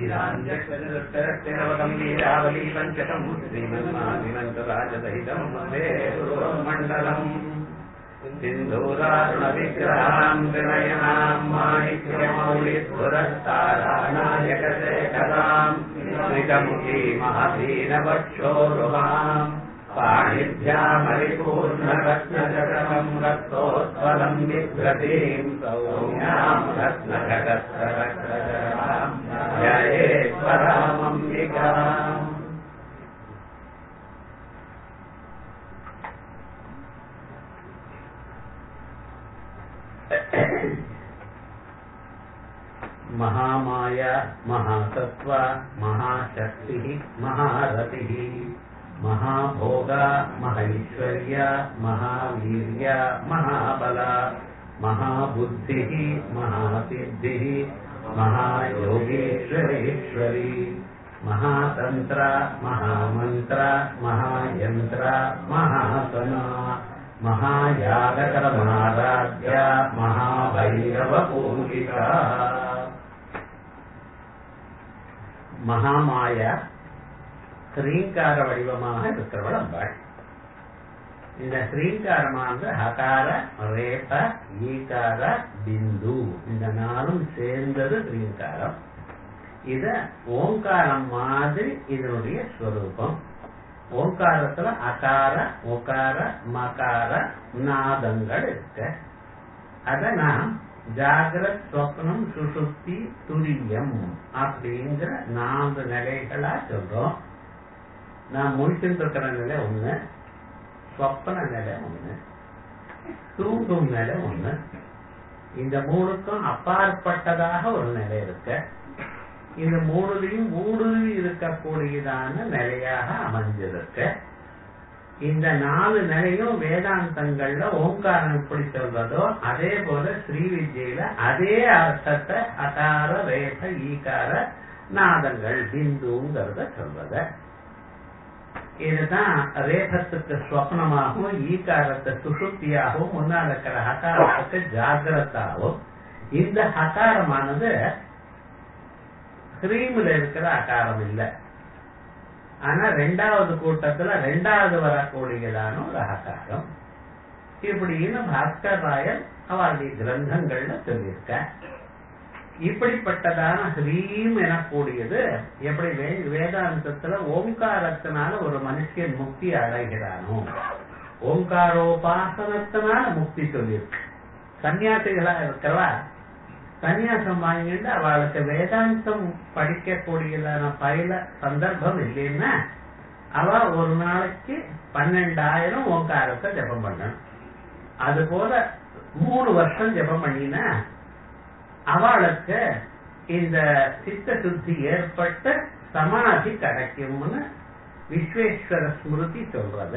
ीलाञ्जस्वरवतं लीलावली पञ्चकम् श्रीमन्मादिनन्तराजसहितं वन्दे गुरुमण्डलम् सिन्धूरारुणविग्रहाम् विनयनाम् माणिक्यमौलिपुरस्तारानायकशेखराम् स्मितमुखी महदीनवक्षोरुहाम् पाणिभ्यामरिपूर्णरत्नजगम् रक्तोत्पलम् बिभ्रतीम् सौम्याम् रत्नघटस्ररक्तजराम् जयेश्वरामम्बिकाम् महामाया महासत्त्वा महाशक्तिः महारतिः महाभोगा महैश्वर्या महावीर्या महाबला महाबुद्धिः महासिद्धिः महायोगेश्वरेश्वरी महातन्त्र महामन्त्र महायन्त्र महासना महायागकरमाराध्या महाभैरवपूजिता மகாமாயா ஸ்ரீங்கார வடிவமாக இருக்கிறவள் அம்பாள் இந்த ஸ்ரீங்காரமானது ஹகார ரேப ஈகார பிந்து இந்த நாளும் சேர்ந்தது ஸ்ரீங்காரம் இத ஓங்காரம் மாதிரி இதனுடைய ஸ்வரூபம் ஓங்காரத்துல அகார உகார மகார நாதங்கள் இருக்கு அத நாம் ஜாகிரத் சொப்னம் சுசுப்தி துரியம் அப்படிங்கிற நான்கு நிலைகளா சொல்றோம் நான் முடிச்சுட்டு இருக்கிற நிலை ஒண்ணு சொப்பன நிலை ஒண்ணு தூங்கும் நிலை ஒண்ணு இந்த மூணுக்கும் அப்பாற்பட்டதாக ஒரு நிலை இருக்கு இந்த மூணுலையும் ஊடுருவி இருக்கக்கூடியதான நிலையாக அமைஞ்சிருக்கு இந்த நாலு நிலையும் வேதாந்தங்கள்ல ஓங்காரம் எப்படி சொல்றதோ அதே போல ஸ்ரீ வித்யில அதே அர்த்தத்தை அகார ரேப ஈகார நாதங்கள் பிந்துங்கிறத சொல்றத இதுதான் ரேபத்துக்கு ஸ்வப்னமாகவும் ஈகாரத்தை சுசுப்தியாகவும் முன்னால் இருக்கிற ஹகாரத்துக்கு ஜாகிரதாகவும் இந்த ஹகாரமானது ஸ்ரீமில் இருக்கிற அகாரம் இல்லை ஆனா ரெண்டாவது கூட்டத்துல ரெண்டாவது வரக்கூடியதான ஒரு அககாரம் இப்படின்னு பாஸ்கர் ராயர் அவருடைய கிரந்தங்கள்ல சொல்லியிருக்க இப்படிப்பட்டதான ஹ்ரீம் எனக்கூடியது எப்படி வேதாந்தத்துல ஓங்காரத்தினால ஒரு மனுஷன் முக்தி அடைகிறானோ ஓங்காரோபாசனத்தினால முக்தி சொல்லியிருக்கு சன்னியாசிகளா இருக்கிறவா சன்னியாசம் வாங்கிட்டு அவளுக்கு வேதாந்தம் படிக்கக்கூடியதான பயில சந்தர்ப்பம் இல்லைன்னா அவ ஒரு நாளைக்கு பன்னெண்டாயிரம் ஓங்காரத்தை ஜபம் பண்ணணும் அது போல மூணு வருஷம் ஜபம் பண்ணினா அவளுக்கு இந்த சித்த சுத்தி ஏற்பட்ட சமாதி கிடைக்கும்னு விஸ்வேஸ்வர ஸ்மிருதி சொல்றத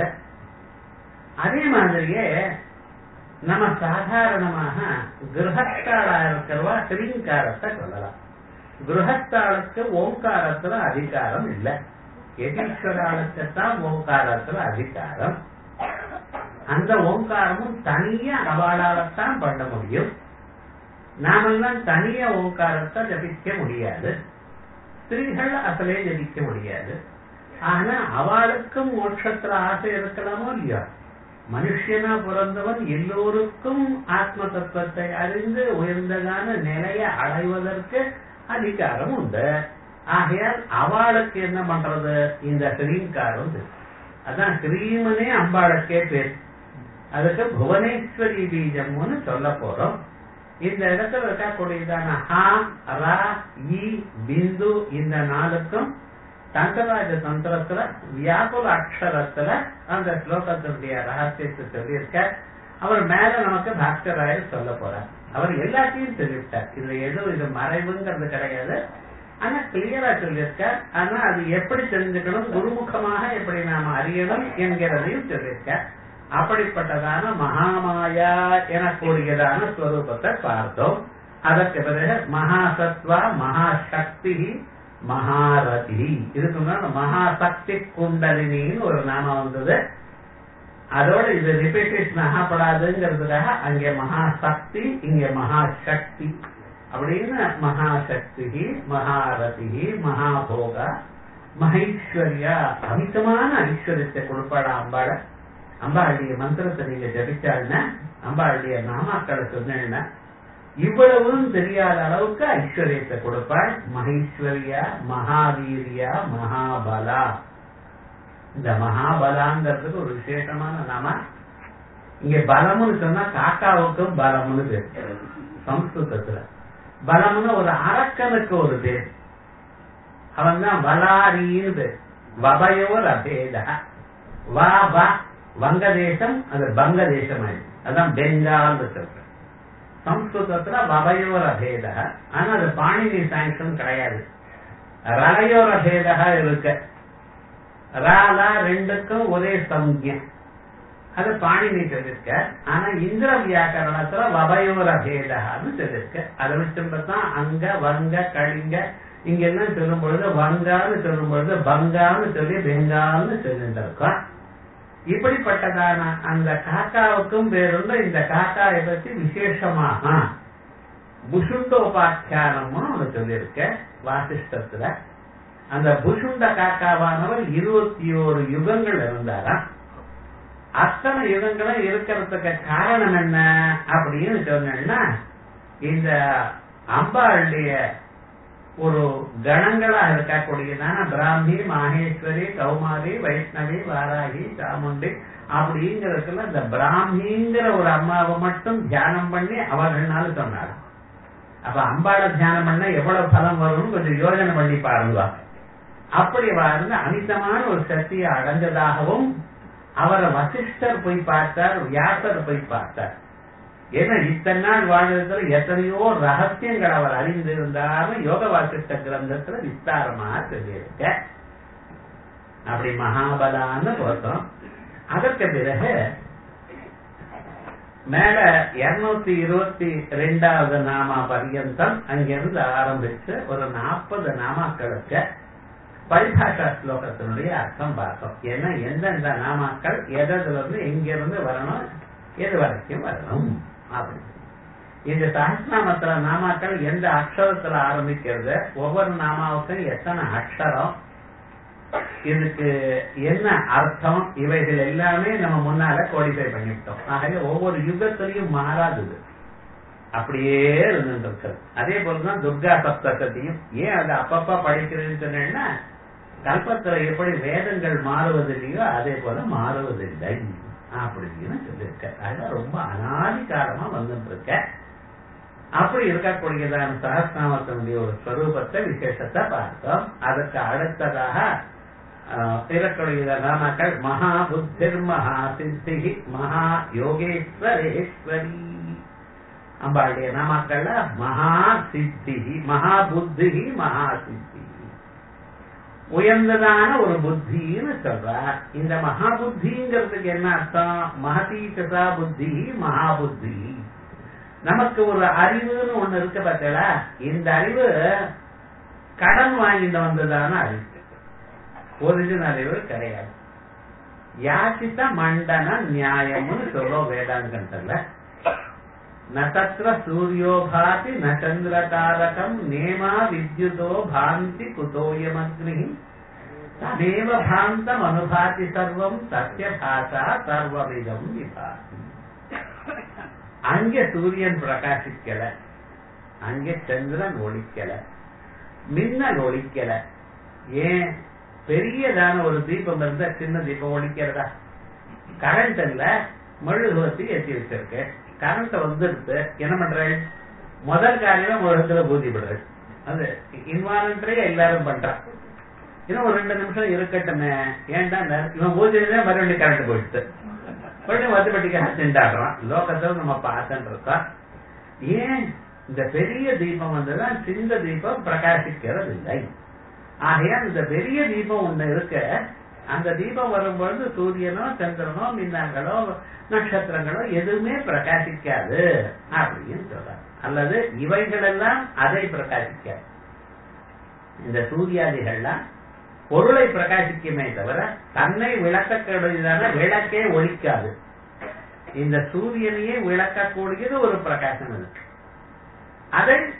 அதே மாதிரியே நம்ம சாதாரணமாக கிரகஸ்தாளா இருக்கிறவா ஸ்ரீங்காரத்தை சொல்லலாம் கிரகஸ்தாளுக்கு ஓங்காரத்துல அதிகாரம் இல்லை எதீஸ்வராளுக்கு தான் ஓங்காரத்துல அதிகாரம் அந்த ஓங்காரமும் தனியா அவளாலத்தான் பண்ண முடியும் நாமெல்லாம் தனியா ஓங்காரத்தை ஜபிக்க முடியாது ஸ்திரீகள் அசலே ஜபிக்க முடியாது ஆனா அவளுக்கும் மோட்சத்துல ஆசை இருக்கலாமோ இல்லையோ மனுஷனா பிறந்தவன் எல்லோருக்கும் ஆத்ம தத்துவத்தை அறிந்து உயர்ந்ததான நிலையை அடைவதற்கு அதிகாரம் உண்டு ஆகையால் அவளுக்கு என்ன பண்றது இந்த கிரீம்காரம் அதான் கிரீமனே அம்பாளுக்கே பேர் அதுக்கு புவனேஸ்வரி பீஜம்னு சொல்ல போறோம் இந்த இடத்துல இருக்கக்கூடியதான ஹா ரா இ பிந்து இந்த நாளுக்கும் தங்கராஜ தந்திரத்துல வியாகுல அக்ஷரத்துல அந்த ஸ்லோகத்தினுடைய ரகசியத்தை சொல்லியிருக்க அவர் மேல நமக்கு பாஸ்கராயர் சொல்ல போறார் அவர் எல்லாத்தையும் சொல்லிவிட்டார் இதுல எதுவும் இது மறைவுங்கிறது கிடையாது ஆனா கிளியரா சொல்லியிருக்கார் ஆனா அது எப்படி தெரிஞ்சுக்கணும் குருமுகமாக எப்படி நாம அறியணும் என்கிறதையும் சொல்லியிருக்கார் அப்படிப்பட்டதான மகாமாயா எனக்கூடியதான ஸ்வரூபத்தை பார்த்தோம் அதற்கு பிறகு மகாசத்வா மகாசக்தி மகாரதி இதுக்கு முன்னாடி மகாசக்தி குண்டலினின்னு ஒரு நாமம் வந்தது அதோட இது ரிப்பீட்டேஷன் ஆகப்படாதுங்கிறதுக்காக அங்கே மகாசக்தி இங்க மகாசக்தி அப்படின்னு மகாசக்தி மகாரதி மகாபோக மகேஸ்வரியா அமிதமான ஐஸ்வர்யத்தை கொடுப்பாளா அம்பாள அம்பாளுடைய மந்திரத்தை நீங்க ஜபிச்சாள்னா அம்பாளுடைய நாமாக்களை சொன்னேன்னா இவ்வளவும் தெரியாத அளவுக்கு ஐஸ்வர்யத்தை கொடுப்பாள் மகேஸ்வரியா மகாவீரியா மகாபலா இந்த மகாபலாங்கிறதுக்கு ஒரு விசேஷமான நாம இங்க பலம்னு சொன்னா காக்காவுக்கும் பலம்னு பேர் சம்ஸ்கிருதத்துல பலம்னு ஒரு அரக்கனுக்கு ஒரு பேர் அவன் தான் வலாரின்னு பேர் வபயோர் அபேத வா பா வங்கதேசம் அது பங்கதேசம் ஆயிடுச்சு அதான் பெங்கால் சொல்ற சம்ஸ்கிருதத்துல வபயோர் அபேத ஆனா அது பாணினி சாங்ஷன் கிடையாது ரலையோர் அபேதா இருக்கு ராலா ரெண்டுக்கும் ஒரே சம்யம் அது பாணினி சொல்லிருக்க ஆனா இந்திர வியாக்கரணத்துல வபயோர பேதான்னு சொல்லிருக்க அதை வச்சுதான் அங்க வங்க கழிங்க இங்க எல்லாம் சொல்லும் பொழுது வங்கான்னு சொல்லும் பொழுது பங்கான்னு சொல்லி பெங்கால்னு சொல்லிட்டு இருக்கோம் இப்படிப்பட்டதான அந்த காக்காவுக்கும் பேருண்டு இந்த காக்காயை பத்தி விசேஷமாக புஷுண்டோபாக்கியானம்னு ஒண்ணு சொல்லியிருக்க வாசிஷ்டத்துல அந்த புஷுண்ட காக்காவானவர் இருபத்தி ஓரு யுகங்கள் இருந்தாராம் அத்தனை யுகங்களும் இருக்கிறதுக்கு காரணம் என்ன அப்படின்னு சொன்னா இந்த அம்பாளுடைய ஒரு கணங்களா இருக்கக்கூடியதான பிராமி மாகேஸ்வரி கௌமாரி வைஷ்ணவி வாராகி சாமுண்டி அப்படிங்கிறதுல இந்த பிராமிங்கிற ஒரு அம்மாவை மட்டும் தியானம் பண்ணி அவர்கள்னால சொன்னார் அப்ப அம்பாளை தியானம் பண்ண எவ்வளவு பலம் வரும்னு கொஞ்சம் யோஜனை பண்ணி பாருங்க அப்படி வாழ்ந்து அமிதமான ஒரு சக்தியை அடைஞ்சதாகவும் அவரை வசிஷ்டர் போய் பார்த்தார் வியாசர் போய் பார்த்தார் ஏன்னா இத்தனை நாள் வாழ்ந்ததுல எத்தனையோ ரகசியங்கள் அவர் அறிந்திருந்தாலும் யோக வாசிஷ்ட கிரந்தத்துல விஸ்தாரமா சொல்லியிருக்க அப்படி மகாபலான்னு பார்த்தோம் அதற்கு பிறகு மேல இருநூத்தி இருபத்தி ரெண்டாவது நாமா பர்யந்தம் அங்கிருந்து ஆரம்பிச்சு ஒரு நாற்பது நாமாக்களுக்கு பரிபாஷா ஸ்லோகத்தினுடைய அர்த்தம் பார்த்தோம் ஏன்னா எந்தெந்த நாமாக்கள் எதுல இருந்து எங்கிருந்து வரணும் எது வரைக்கும் வரணும் அப்படி இந்த சஹஸ்நாமத்துல நாமாக்கள் எந்த அக்ஷரத்துல ஆரம்பிக்கிறது ஒவ்வொரு நாமாவுக்கும் எத்தனை அக்ஷரம் இதுக்கு என்ன அர்த்தம் இவைகள் எல்லாமே நம்ம முன்னால கோடிஃபை பண்ணிவிட்டோம் ஆகவே ஒவ்வொரு யுகத்திலையும் மாறாதது அப்படியே இருந்துட்டு அதே போலதான் துர்கா சப்தத்தையும் ஏன் அதை அப்பப்ப படிக்கிறேன்னு சொன்னேன்னா கல்பத்துல எப்படி வேதங்கள் மாறுவதில்லையோ அதே போல மாறுவதில்லை அப்படின்னு சொல்லியிருக்க அதெல்லாம் ரொம்ப அனாதி காலமா வந்துட்டு இருக்க அப்படி இருக்கக்கூடியதான சகஸ்நாமத்தினுடைய ஒரு ஸ்வரூபத்தை விசேஷத்தை பார்த்தோம் அதுக்கு அடுத்ததாக இருக்கக்கூடிய நாமக்கள் மகா புத்திர் மகா சித்தி மகா யோகேஸ்வரேஸ்வரி அம்பாளுடைய நாமக்கள்ல மகா சித்தி மகா புத்தி மகா சித்தி உயர்ந்ததான ஒரு புத்தின்னு சொல்றார் இந்த மகா புத்திங்கிறதுக்கு என்ன அர்த்தம் மகதீச்சதா புத்தி மகா புத்தி நமக்கு ஒரு அறிவுன்னு ஒண்ணு இருக்கு பார்த்தீங்களா இந்த அறிவு கடன் வாங்கிட்டு வந்ததான அறிவு ஒரிஜினல் அறிவு கிடையாது யாசித்த மண்டன நியாயம்னு சொல்றோம் வேதாந்தத்துல நத்திர சூரியோபாதி ந சந்திர தாரகம் நேமா வித்யுதோ பாந்தி குதோயமக்னி ததேவ பாந்தம் அனுபாதி சர்வம் சத்திய பாசா சர்வவிதம் விபாதி அங்க சூரியன் பிரகாசிக்கல அங்க சந்திரன் ஒழிக்கல மின்னல் ஒழிக்கல ஏன் பெரியதான ஒரு தீபம் இருந்தா சின்ன தீபம் ஒழிக்கிறதா கரண்ட் இல்ல மெழுகுவத்தி ஏற்றி வச்சிருக்கு கரண்ட் வந்துடுது என்ன பண்றேன் முதல் காரியம் ஒரு இடத்துல பூஜை பண்றது அது இன்வாலண்டரியா எல்லாரும் பண்றான் இன்னும் ஒரு ரெண்டு நிமிஷம் இருக்கட்டுமே ஏன்டா இவன் பூஜையில மறுபடியும் கரண்ட் போயிடுது மறுபடியும் வத்துப்பட்டிக்காக திண்டாடுறான் லோகத்துல நம்ம பார்த்துட்டு இருக்கோம் ஏன் இந்த பெரிய தீபம் வந்துதான் சின்ன தீபம் பிரகாசிக்கிறது இல்லை ஆகையால் இந்த பெரிய தீபம் ஒண்ணு இருக்க அந்த தீபம் வரும்பொழுது சூரியனோ சந்திரனோ மின்னாங்களோ நட்சத்திரங்களோ எதுவுமே பிரகாசிக்காது அப்படின்னு சொல்றாங்க அல்லது இவைகள் எல்லாம் அதை பிரகாசிக்காது இந்த சூரியாதிகள்லாம் பொருளை பிரகாசிக்குமே தவிர தன்னை விளக்கக்கூடியதான விளக்கே ஒழிக்காது இந்த சூரியனையே விளக்கக்கூடியது ஒரு பிரகாசம் இருக்கு அதை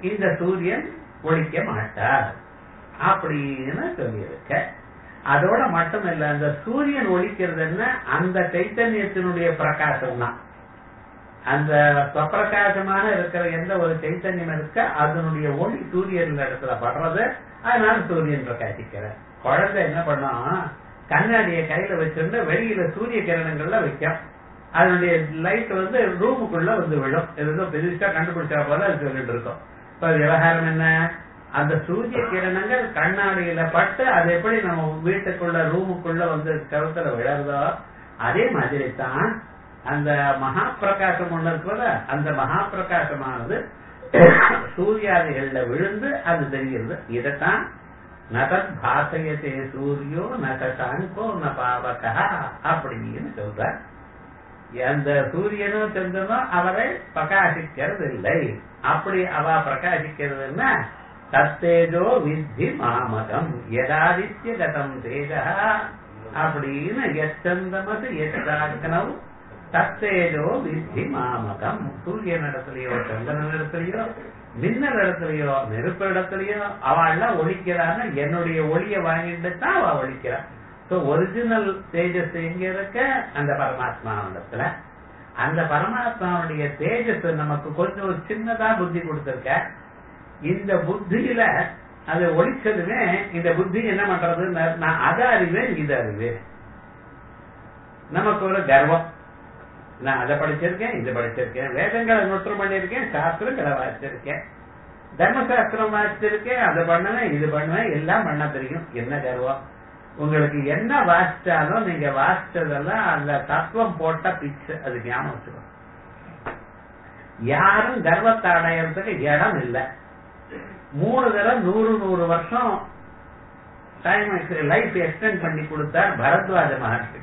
இந்த சூரியன் ஒழிக்க மாட்டார் அப்படின்னு சொல்லியிருக்க அதோட மட்டும் இல்ல அந்த சூரியன் ஒழிக்கிறதுன்னா அந்த சைத்தன்யத்தினுடைய பிரகாசம் தான் அந்த ஸ்வப்பிரகாசமான இருக்கிற எந்த ஒரு சைத்தன்யம் இருக்க அதனுடைய ஒளி சூரியன் இடத்துல படுறது அதனால சூரியன் பிரகாசிக்கிற குழந்தை என்ன பண்ணும் கண்ணாடியை கையில வச்சிருந்து வெளியில சூரிய கிரணங்கள்ல வைக்கும் அதனுடைய லைட் வந்து ரூமுக்குள்ள வந்து விழும் ஏதோ பெருசா கண்டுபிடிச்சா போல அது சொல்லிட்டு இருக்கும் இப்ப விவகாரம் என்ன அந்த சூரிய கிரணங்கள் கண்ணாடியில பட்டு அது எப்படி நம்ம வீட்டுக்குள்ள ரூமுக்குள்ள வந்து கருத்துல விழறதோ அதே மாதிரி தான் அந்த மகா பிரகாசம் ஒண்ணு இருக்குல்ல அந்த மகா பிரகாசமானது சூர்யாதிகள்ல விழுந்து அது தெரிகிறது இதைத்தான் நதத் பாசயத்தே சூரியோ நகசாங்கோ ந பாவகா அப்படின்னு சொல்ற அந்த சூரியனும் சந்திரனும் அவரை பிரகாசிக்கிறது இல்லை அப்படி அவ பிரகாசிக்கிறதுன்னா தத்தேஜோ வித்தி மாமகம் யதாதித்ய கதம் தேஜா அப்படின்னு எச்சந்தமது எச்சாக்கனவு தத்தேஜோ வித்தி மாமகம் சூரியன் இடத்துலயோ சந்திரன் இடத்துலயோ மின்னல் இடத்துலயோ நெருப்பு இடத்துலயோ அவள்லாம் ஒழிக்கிறான்னு என்னுடைய ஒளிய வாங்கிட்டு தான் அவ ஒழிக்கிறா சோ ஒரிஜினல் தேஜஸ் எங்க இருக்க அந்த பரமாத்மா இடத்துல அந்த பரமாத்மாவுடைய தேஜஸ் நமக்கு கொஞ்சம் ஒரு சின்னதா புத்தி கொடுத்திருக்க இந்த புத்தியில அது ஒழிச்சதுமே இந்த புத்தி என்ன பண்றது நான் அதை அறிவேன் இது அறிவேன் நமக்கு ஒரு கர்வம் நான் அதை படிச்சிருக்கேன் இது படிச்சிருக்கேன் வேதங்களை நொற்று பண்ணிருக்கேன் சாஸ்திரங்களை வாசிச்சிருக்கேன் தர்மசாஸ்திரம் வாசிச்சிருக்கேன் அதை பண்ணுவேன் இது பண்ணுவேன் எல்லாம் பண்ண தெரியும் என்ன கர்வம் உங்களுக்கு என்ன வாசிச்சாலும் நீங்க வாசிச்சதெல்லாம் அந்த தத்துவம் போட்ட பிச்சு அது ஞாபகம் வச்சுக்கணும் யாரும் கர்வத்தை அடையறதுக்கு இடம் இல்லை மூணு தடவை நூறு நூறு வருஷம் டைம் லைஃப் எக்ஸ்டெண்ட் பண்ணி கொடுத்தார் பரத்வாஜ மகர்ஷி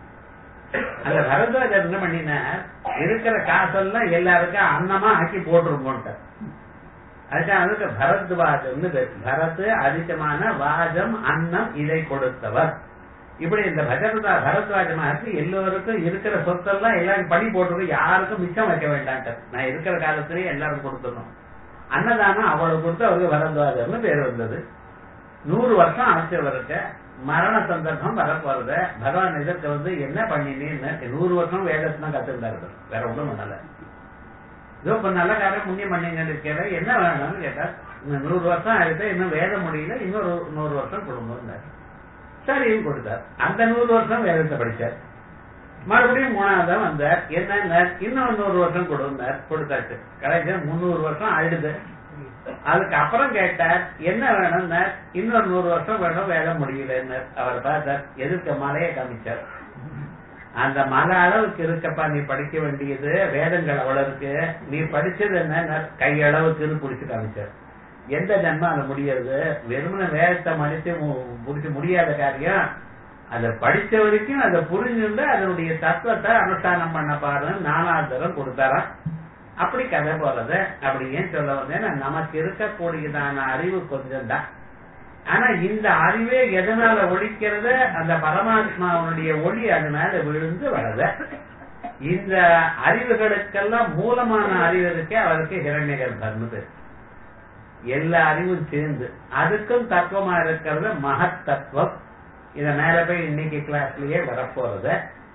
அந்த பரத்வாஜர் என்ன பண்ணினார் இருக்கிற காசெல்லாம் எல்லாருக்கும் அன்னமா ஆக்கி போட்டுருங்கோன்ட்டார் அதுக்காக அதுக்கு பரத்வாஜம்னு பேர் பரத் அதிகமான வாஜம் அன்னம் இதை கொடுத்தவர் இப்படி இந்த பஜரதா பரத்வாஜ மகர்ஷி எல்லோருக்கும் இருக்கிற சொத்தெல்லாம் எல்லாரும் பணி போட்டுருக்கு யாருக்கும் மிச்சம் வைக்க வேண்டான்ட்டார் நான் இருக்கிற காலத்திலேயே எல்லாரும் கொடுத்துடணும் அன்னதானம் அவ்வளவு கொடுத்து அவருக்கு பரத்வாஜர்னு பேர் வந்தது நூறு வருஷம் ஆச்சவருக்கு மரண சந்தர்ப்பம் வரப்போறது பகவான் இதற்கு வந்து என்ன பண்ணினேன்னு நூறு வருஷம் வேதத்தை கத்துக்கிட்டாரு வேற ஒண்ணும் பண்ணல இதோ இப்ப நல்ல காரியம் புண்ணியம் பண்ணீங்கன்னு கேட்டா என்ன வேணும்னு கேட்டா இன்னும் நூறு வருஷம் ஆயிடுச்சு இன்னும் வேத முடியல இன்னொரு நூறு வருஷம் கொடுங்கன்னாரு சரியும் கொடுத்தார் அந்த நூறு வருஷம் வேதத்தை படிச்சார் மறுபடியும் மூணாவது வந்தார் என்ன இன்னும் நூறு வருஷம் கொடுந்தார் கொடுத்தாச்சு கடைசியா முன்னூறு வருஷம் ஆயிடுது அதுக்கு அப்புறம் கேட்டார் என்ன வேணும்னா இன்னொரு நூறு வருஷம் வேணும் வேலை முடியலன்னு அவர் பார்த்தார் எதிர்க்க மலையை காமிச்சார் அந்த மலை அளவுக்கு இருக்கப்பா நீ படிக்க வேண்டியது வேதங்கள் அவ்வளவு இருக்கு நீ படிச்சது என்ன கையளவுக்குன்னு புடிச்சு காமிச்சார் எந்த ஜன்மம் அது முடியாது வெறுமன வேதத்தை மடிச்சு புடிச்சு முடியாத காரியம் அதை படிச்ச வரைக்கும் அதை புரிஞ்சுண்டு அதனுடைய தத்துவத்தை அனுஷ்டானம் பண்ண பாருன்னு நாலாவது தரம் கொடுத்தாராம் அப்படி கதை போறது அப்படி ஏன் சொல்ல வந்தேன்னா நமக்கு இருக்கக்கூடியதான அறிவு கொஞ்சம் தான் ஆனா இந்த அறிவே எதனால ஒழிக்கிறது அந்த பரமாத்மாவுடைய ஒளி அதனால விழுந்து வளர இந்த அறிவுகளுக்கெல்லாம் மூலமான அறிவு இருக்கே அவருக்கு ஹிரண்ய கர்ப்பர்னு எல்லா அறிவும் சேர்ந்து அதுக்கும் தத்துவமா இருக்கிறது மகத் தத்துவம் இத மேல போய் இன்னைக்கு கிளாஸ்லயே வரப்போறது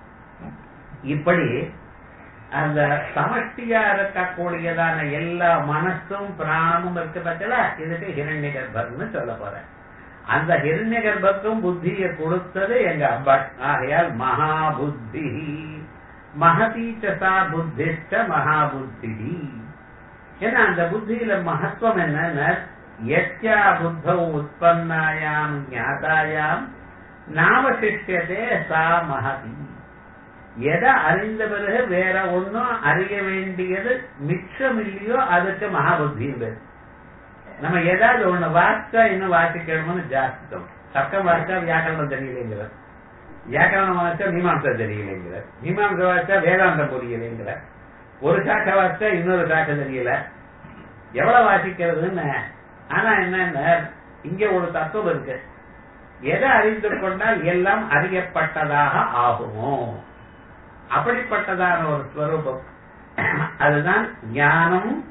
இப்படி அந்த சமஷ்டியா இருக்கக்கூடியதான எல்லா மனசும் பிராணமும் இருக்கு பார்த்தல இதுக்கு ஹிரண்ய கர்ப்பர்னு சொல்ல போறேன் அந்த ஹிரண்ய கர்ப்பருக்கும் புத்தியை கொடுத்தது எங்க அம்பாள் ஆகையால் மகா புத்தி மகதீச்சசா புத்திஷ்ட மகா புத்தி ஏன்னா அந்த புத்தியில மகத்துவம் என்னன்னா எத்யா புத்தௌ உற்பன்னாயாம் ஞாதாயாம் நாவசிஷ்யதே சா மகதி எதை அறிந்த பிறகு வேற ஒன்னும் அறிய வேண்டியது மிச்சம் இல்லையோ அதுக்கு மகாபுத்தியும் பேர் நம்ம ஏதாவது ஒண்ணு வாசிச்சா இன்னும் வாசிக்கணும்னு ஜாஸ்தித்தோம் சக்கம் வாசிச்சா வியாக்கரணம் தெரியலைங்கிற வியாக்கரணம் வாசிச்சா மீமாம்சம் தெரியலைங்கிற மீமாம்சம் வாசிச்சா வேதாந்தம் புரியலைங்கிற ஒரு சாக்க வாசிச்சா இன்னொரு சாக்க தெரியல எவ்வளவு வாசிக்கிறதுன்னு ஆனா என்ன இங்க ஒரு தத்துவம் இருக்கு எதை அறிந்து கொண்டால் எல்லாம் அறியப்பட்டதாக ஆகுமோ அப்படிப்பட்டதான ஒரு ஸ்வரூபம் அதுதான் ஞானம்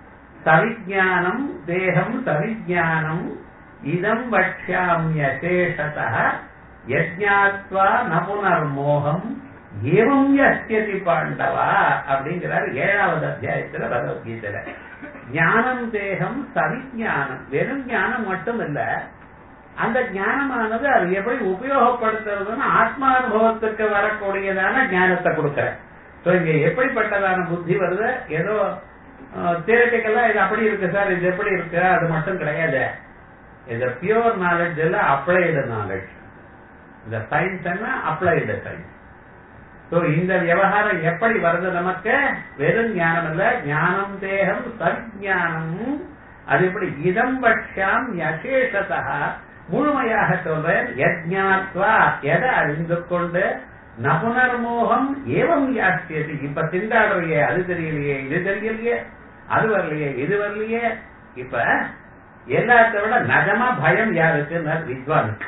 சவிஜானம் தேகம் சவிஜானம் இதம் வக்ஷாமியசேஷத யஜ்ஞாத்வா ந புனர்மோகம் ஏவம் யஸ்யதி பாண்டவா அப்படிங்கிறார் ஏழாவது அத்தியாயத்துல பகவத்கீதையில ஞானம் தேகம் சவிஜானம் வெறும் ஞானம் மட்டும் இல்ல அந்த ஞானமானது அது எப்படி உபயோகப்படுத்துறதுன்னு ஆத்மானுபவத்துக்கு வரக்கூடியதான ஞானத்தை கொடுக்கிறேன் சோ இங்க எப்படிப்பட்டதான புத்தி வருது ஏதோ தியரட்டிக்கலா இது அப்படி இருக்கு சார் இது எப்படி இருக்கு அது மட்டும் கிடையாது இந்த பியூர் நாலேஜ் எல்லாம் அப்ளைடு நாலேஜ் இந்த சயின்ஸ் என்ன அப்ளைடு சயின்ஸ் சோ இந்த விவகாரம் எப்படி வருது நமக்கு வெறும் ஞானம் இல்ல ஞானம் தேகம் சஜானம் அது எப்படி இதம் பட்சாம் யசேஷதா முழுமையாக சொல்றேன் யஜ்ஞாத்வா எதை அறிந்து கொண்டு நபுனர்மோகம் ஏவம் யாசியது இப்ப திண்டாடுறியே அது தெரியலையே இது தெரியலையே அது வரலையே இது வரலையே இப்ப எல்லாத்த விட நஜமா பயம் யாருக்கு வித்வானுக்கு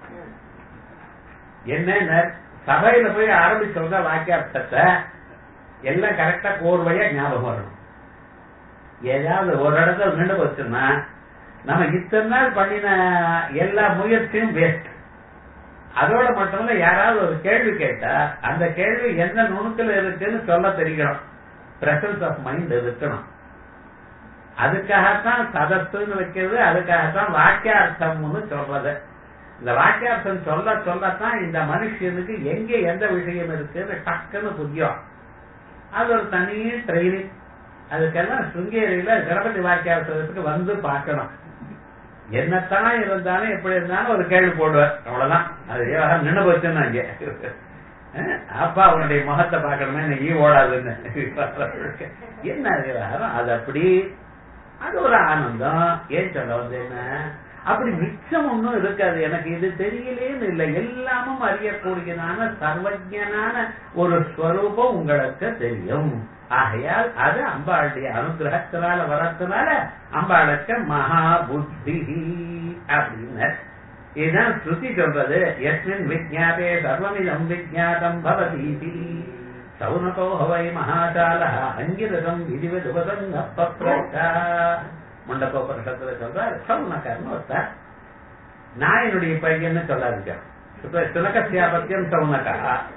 என்ன சபையில போய் ஆரம்பிச்சவங்க வாக்கியார்த்தத்தை எல்லாம் கரெக்டா கோர்வையா ஞாபகம் வரணும் ஏதாவது ஒரு இடத்துல நின்று வச்சுன்னா நம்ம இத்தனை நாள் பண்ணின எல்லா முயற்சியும் வேஸ்ட் அதோட மட்டுமல்ல யாராவது ஒரு கேள்வி கேட்டா அந்த கேள்வி எந்த நுணுக்கல இருக்குன்னு சொல்ல தெரியணும் பிரசன்ஸ் ஆஃப் மைண்ட் இருக்கணும் அதுக்காகத்தான் சதத்துன்னு வைக்கிறது அதுக்காகத்தான் வாக்கியார்த்தம்னு சொல்றது இந்த வாக்கியார்த்தம் சொல்ல சொல்லத்தான் இந்த மனுஷனுக்கு எங்க எந்த விஷயம் இருக்குன்னு டக்குன்னு புரியும் அது ஒரு தனி ட்ரைனிங் அதுக்கெல்லாம் சுங்கேரியில கணபதி வாக்கியார்த்தத்துக்கு வந்து பார்க்கணும் என்னத்தான் இருந்தாலும் எப்படி இருந்தாலும் ஒரு கேள்வி போடுவார் அவ்வளவுதான் அது விவகாரம் நின்று போச்சுன்னா இங்க அப்பா அவனுடைய முகத்தை பார்க்கணுமே நீ ஓடாதுன்னு என்ன விவகாரம் அது அப்படி அது ஒரு ஆனந்தம் ஏன் சொல்ல வந்து என்ன அப்படி மிச்சம் ஒன்றும் இருக்காது எனக்கு இது தெரியலேன்னு இல்லை எல்லாமும் அறியக்கூடியதான சர்வஜனான ஒரு ஸ்வரூபம் உங்களுக்கு தெரியும் ஆகையால் அது அம்பாளுடைய அனுகிரகத்தினால வரத்தினால அம்பாளுக்கு மகா புத்தி அப்படின்னு இதுதான் ஸ்ருதி சொல்றது எஸ்மின் விஜாதே சர்வமிதம் விஜாதம் பவதீதி சௌனகோ ஹவை மகாசால அங்கிரதம் விதிவதுபதங்க முண்டகோபனிஷத்துல சொல்றார் சௌனகர்னு ஒருத்தர் நாயனுடைய பையன்னு சொல்லாதீங்க சுனகசியாபத்தியம் சௌனகா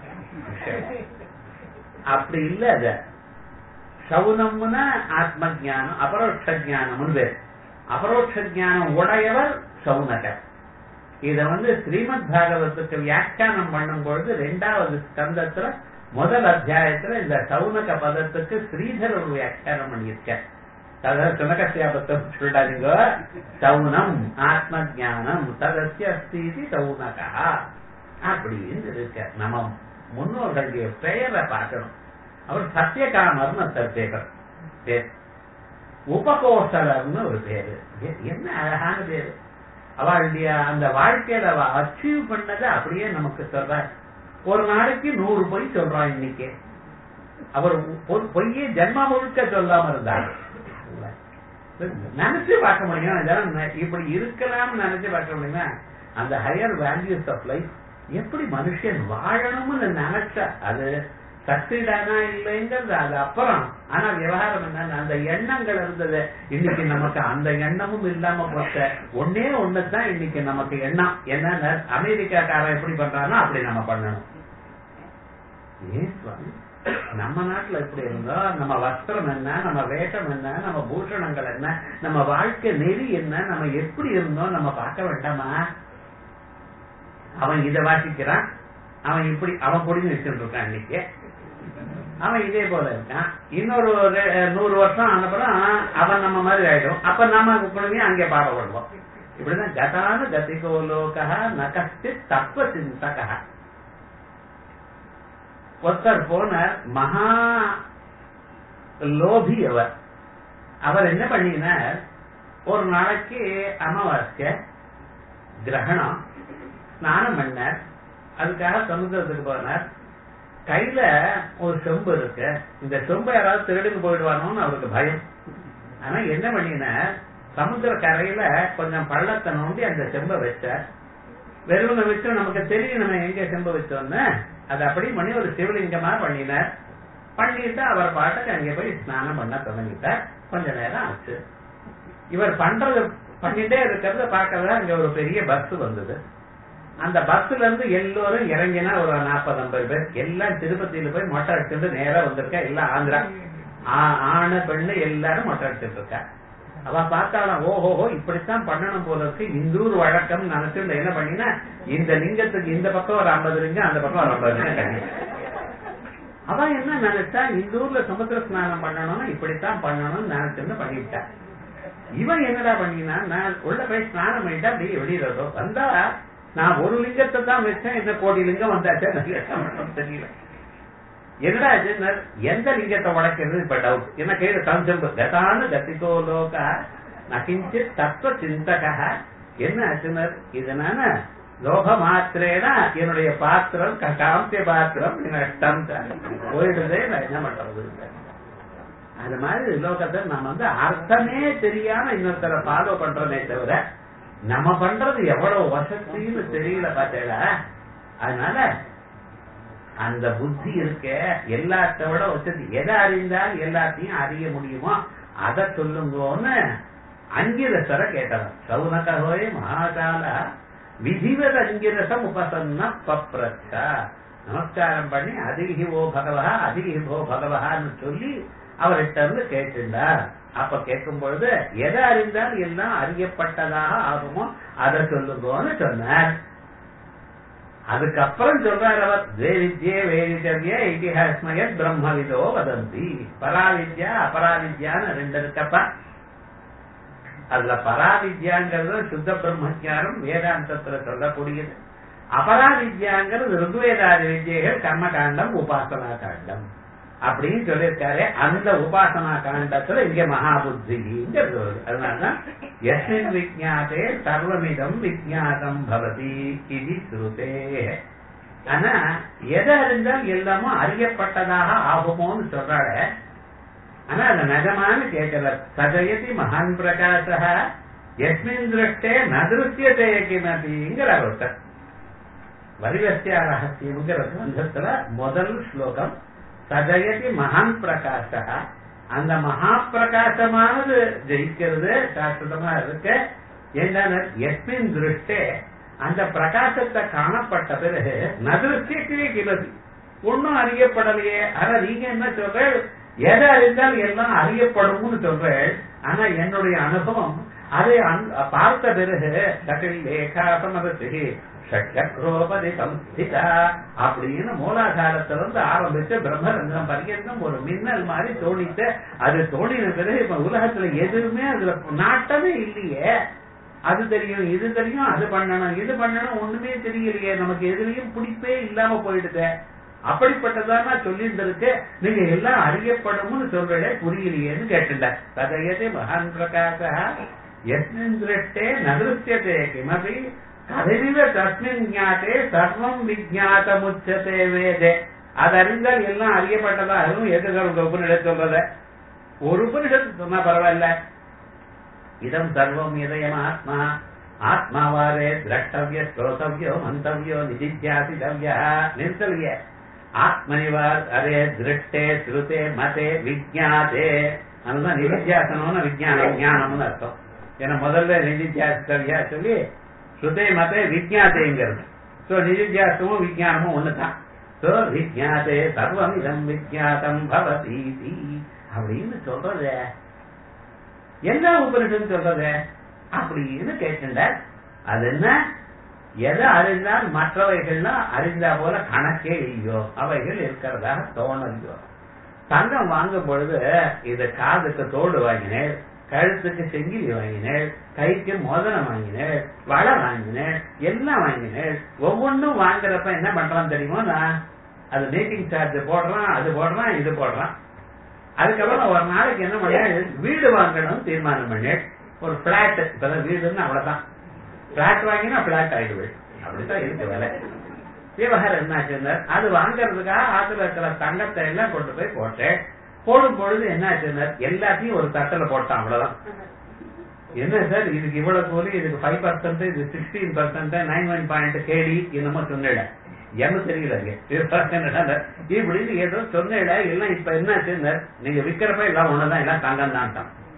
அப்படி இல்ல அது சவுனம்னா ஆத்ம ஜானம் அபரோட்ச ஜானம்னு பேர் அபரோட்ச ஜானம் உடையவர் சவுனகர் இத வந்து ஸ்ரீமத் பாகவத்துக்கு வியாக்கியானம் பண்ணும் பொழுது ரெண்டாவது ஸ்கந்தத்துல முதல் அத்தியாயத்துல இந்த சவுனக பதத்துக்கு ஸ்ரீதர் ஒரு வியாக்கியானம் பண்ணியிருக்க அதாவது சுனகசியாபத்தம் சொல்றாங்க சவுனம் ஆத்ம ஜானம் ததஸ்ய அஸ்தி சவுனகா அப்படின்னு இருக்க நம்ம முன்னோர்களுடைய பெயரை பார்க்கணும் அவர் சத்தியகாமர்னு ஒருத்தர் பேர் பேர் உபகோசலர்னு ஒரு பேரு என்ன அழகான பேரு அவளுடைய அந்த வாழ்க்கையில அவ அச்சீவ் பண்ணதை அப்படியே நமக்கு சொல்ற ஒரு நாளைக்கு நூறு பொய் சொல்றான் இன்னைக்கு அவர் பொய்யே ஜென்மா முழுக்க சொல்லாம இருந்தார் நினைச்சு பார்க்க முடியும் இதெல்லாம் இப்படி இருக்கலாம்னு நினைச்சு பார்க்க முடியுமா அந்த ஹையர் வேல்யூஸ் ஆஃப் லைஃப் எப்படி மனுஷன் வாழணும்னு நினைச்சா அது சக்சீடானா இல்லைங்கிறது அது அப்புறம் ஆனா விவகாரம் என்ன அந்த எண்ணங்கள் இருந்தது இன்னைக்கு நமக்கு அந்த எண்ணமும் இல்லாம போச்ச ஒன்னே ஒண்ணுதான் இன்னைக்கு நமக்கு எண்ணம் என்னன்னா அமெரிக்காக்காரன் எப்படி பண்றானோ அப்படி நம்ம பண்ணணும் ஏன் சுவாமி நம்ம நாட்டுல எப்படி இருந்தோம் நம்ம வஸ்திரம் என்ன நம்ம வேஷம் என்ன நம்ம பூஷணங்கள் என்ன நம்ம வாழ்க்கை நெறி என்ன நம்ம எப்படி இருந்தோம் நம்ம பார்க்க வேண்டாமா அவன் இதை வாசிக்கிறான் அவன் இப்படி அவன் பொடின்னு வச்சுட்டு இருக்கான் இன்னைக்கு அவன் இதே போல இருக்கான் இன்னொரு நூறு வருஷம் அனுப்புறம் அவன் நம்ம மாதிரி ஆயிடும் அப்ப நாம குழந்தைய அங்கே பாடப்படுவோம் இப்படிதான் கதான கதிகோ லோகா நகஸ்தி தத்துவ சிந்தகா ஒருத்தர் போன மகா லோபி அவர் அவர் என்ன பண்ணினார் ஒரு நாளைக்கு அமாவாசை கிரகணம் ஸ்நானம் பண்ணார் அதுக்காக சமுத்திரத்துக்கு போனார் கையில ஒரு செம்பு இருக்கு இந்த செம்பை யாராவது திருடுன்னு போயிடுவானோன்னு அவருக்கு பயம் ஆனா என்ன பண்ணினார் சமுத்திர கரையில கொஞ்சம் பள்ளத்தை நோண்டி அந்த செம்பை வச்சார் வெறுமனை வச்சு நமக்கு தெரியும் நம்ம எங்க செம்பை வச்சோன்னு அது அப்படி பண்ணி ஒரு சிவலிங்கமா பண்ணினார் பண்ணிட்டு அவர் பாட்டுக்கு அங்க போய் ஸ்நானம் பண்ண தொடங்கிட்டார் கொஞ்ச நேரம் ஆச்சு இவர் பண்றது பண்ணிட்டே இருக்கிறத பார்க்கறதா அங்க ஒரு பெரிய பஸ் வந்தது அந்த பஸ்ல இருந்து எல்லோரும் இறங்கினா ஒரு நாற்பது ஐம்பது பேர் எல்லாம் திருப்பதியில போய் மொட்டை அடிச்சுட்டு நேரா வந்திருக்கா எல்லாம் ஆந்திரா ஆ- ஆணு பெண்ணு எல்லாரும் மொட்டை அடிச்சுட்டு இருக்கா அவ பார்த்தாலும் ஓஹோஹோ இப்படித்தான் பண்ணணும் போல இருக்கு இந்தூர் வழக்கம் நினைச்சு என்ன பண்ணினா இந்த லிங்கத்துக்கு இந்த பக்கம் ஒரு ஐம்பது லிங்கம் அந்த பக்கம் ஒரு ஐம்பது லிங்கம் கட்டி அவ என்ன நினைச்சா இந்த ஊர்ல சமுத்திர ஸ்நானம் பண்ணணும்னா இப்படித்தான் பண்ணணும்னு நினைச்சுன்னு பண்ணிவிட்டா இவன் என்னடா பண்ணினா நான் உள்ள போய் ஸ்நானம் பண்ணிட்டா அப்படியே வெளியிடறதோ வந்தா நான் ஒரு லிங்கத்தை தான் வச்சேன் இந்த கோடி லிங்கம் வந்தாச்சே எனக்கு என்ன பண்றதுன்னு தெரியல என்னடா இது எந்த லிங்கத்தை உடைக்கிறது இப்ப டவுட் என்ன கையில தஞ்சம்பு கதான கத்திகோ லோக நகிஞ்சு தத்துவ சிந்தக என்ன ஆச்சுனர் இதனால லோக மாத்திரேனா என்னுடைய பாத்திரம் க- காமிய பாத்திரம் நஷ்டம் போயிடுதே நான் என்ன பண்றது அது மாதிரி லோகத்தை நம்ம வந்து அர்த்தமே தெரியாம இன்னொருத்தர ஃபாலோ பண்றோமே தவிர நம்ம பண்றது எவ்வளவு வசதின்னு தெரியல பார்த்தேடா அதனால அந்த புத்தி இருக்க எல்லாத்த விட வசதி எதை அறிந்தால் எல்லாத்தையும் அறிய முடியுமோ அதை சொல்லுங்கன்னு அங்கிரசரை கேட்டவன் சௌனகோய மகாகால விதிவத அங்கிரசம் உபசன்ன பப்ரச்சா நமஸ்காரம் பண்ணி அதிகி ஓ பகவா அதிகி ஓ பகவான்னு சொல்லி அவர்கிட்ட இருந்து கேட்டுண்டார் அப்ப கேட்கும் பொழுது எதை அறிந்தால் எல்லாம் அறியப்பட்டதாக ஆகுமோ அதை சொல்லுங்கன்னு சொன்னார் அதுக்கப்புறம் சொல்றார் அவர் வேவித்யே வேதிதவ்ய இதிஹாஸ்மய பிரம்மவிதோ வதந்தி பராவித்யா அபராவித்யான்னு ரெண்டு இருக்கப்பா அதுல பராவித்யாங்கிறது சுத்த பிரம்மஜானம் வேதாந்தத்துல சொல்லக்கூடியது அபராவித்யாங்கிறது ருக்வேதாதி வித்யைகள் கர்மகாண்டம் உபாசனா காண்டம் அப்படின்னு சொல்லியிருக்காரு அந்த உபாசனா காண்டத்துல இங்க மகாபுத்திங்கிறது வருது அதனாலதான் எஸ்மின் விஜாதே சர்வமிதம் விஜாதம் பவதி இது ஸ்ருதே ஆனா எதை அறிந்தால் எல்லாமும் அறியப்பட்டதாக ஆகுமோன்னு சொல்றாரு ஆனா அது நிஜமானு கேட்கல சஜயதி மகான் பிரகாச எஸ்மின் திருஷ்டே நதிருத்தியதே கிமதிங்கிற ஒருத்தர் வரிவசியா ரகசியம்ங்கிற கிரந்தத்துல முதல் ஸ்லோகம் சஜயதி மகான் பிரகாச அந்த மகா பிரகாசமானது ஜெயிக்கிறது சாஸ்வதமா இருக்கு என்னன்னு எஸ்மின் திருஷ்டே அந்த பிரகாசத்தை காணப்பட்ட பிறகு நதிருஷ்டியே கிளது ஒன்னும் அறியப்படலையே ஆனா நீங்க என்ன சொல்ற எதை அறிந்தால் எல்லாம் அறியப்படும்னு சொல்றேன் ஆனா என்னுடைய அனுபவம் அதை அன்- பார்த்த பிறகு தகில் லேகாசமதி ஷட்சக்ரோபதி சம்ஸ்திதா அப்படின்னு மூலாதாரத்திலிருந்து ஆரம்பிச்சு பிரம்மரங்கம் பரியந்தம் ஒரு மின்னல் மாதிரி தோணிட்டு அது தோணின பிறகு இப்ப உலகத்துல எதுவுமே அதுல நாட்டமே இல்லையே அது தெரியும் இது தெரியும் அது பண்ணணும் இது பண்ணணும் ஒண்ணுமே தெரியலையே நமக்கு எதுலயும் பிடிப்பே இல்லாம போயிடுது அப்படிப்பட்டதான சொல்லிட்டு இருக்கு நீங்க எல்லாம் அறியப்படும்னு சொல்றே புரியலையேன்னு கேட்டுட்டார் ததையதே மகான் பிரகாச எஸ்மின் திருஷ்டே நதிருஷ்யதே கிமபி கதவிவ தஸ்மின் ஞாத்தே சர்வம் விஜாத்தமுச்சதே வேதே அது அறிந்தால் எல்லாம் அறியப்பட்டதா அதுவும் எதுக்கு உங்க உபநிடத் சொல்றத ஒரு உபநிடத்து சொன்னா பரவாயில்ல இதம் சர்வம் இதயம் ஆத்மா ஆத்மாவாரே திரஷ்டவிய ஸ்ரோதவியோ மந்தவியோ நிதித்தியாசிதவிய நிறுத்தவிய ஆத்மனிவா அரே திருஷ்டே ஸ்ருதே மதே விஜாதே அதுதான் நிதித்தியாசனம்னு விஜயானம் ஞானம்னு அர்த்தம் ஏன்னா முதல்ல நிதித்தியாசிதவியா சொல்லி ஸ்ருதே மதே விஜாதேங்கிறது சோ நிதித்தியாசமும் விஜயானமும் ஒண்ணுதான் சோ விஜாதே சர்வம் இதம் விஜாதம் பவதீதி அப்படின்னு சொல்றது என்ன உபனிஷம் சொல்றது அப்படின்னு கேட்டுண்ட அது என்ன எதை அறிந்தால் மற்றவைகள்லாம் அறிந்தா போல கணக்கே இல்லையோ அவைகள் இருக்கிறதாக தோணலையோ தங்கம் வாங்கும் பொழுது இது காதுக்கு தோடு வாங்கினேன் கழுத்துக்கு செங்கிலி வாங்கினேன் கைக்கு மோதிரம் வாங்கினேன் வளை வாங்கினேன் எல்லாம் வாங்கினேன் ஒவ்வொன்றும் வாங்குறப்ப என்ன பண்றான் தெரியுமோ நான் அது மேக்கிங் சார்ஜ் போடுறான் அது போடுறான் இது போடுறான் அதுக்கப்புறம் ஒரு நாளைக்கு என்ன பண்ண வீடு வாங்கணும்னு தீர்மானம் பண்ணேன் ஒரு பிளாட் இப்பதான் வீடுன்னு அவ்வளவுதான் பிளாட் வாங்கினா பிளாட் ஆயிடுவேன் அப்படித்தான் இருக்கு வேலை விவகாரம் என்னாச்சுன்னா அது வாங்கறதுக்காக ஆத்துல இருக்கிற தங்கத்தை எல்லாம் கொண்டு போய் போட்டேன் போடும் பொழுது என்னாச்சுன்னா எல்லாத்தையும் ஒரு தட்டுல போட்டான் அவ்வளவுதான் என்ன சார் இதுக்கு இவ்வளவு கூலி இதுக்கு ஃபைவ் பர்சன்ட் இது sixteen percent nine one point கேடி என்னமோ சொன்னிட என்ன தெரியல இங்க. இப்படின்னு ஏதோ சொன்னிட எல்லாம் இப்ப என்னாச்சுன்னு நீங்க விக்கிறப்ப எல்லாம் ஒண்ணுதான் எல்லாம் தங்கம் தான்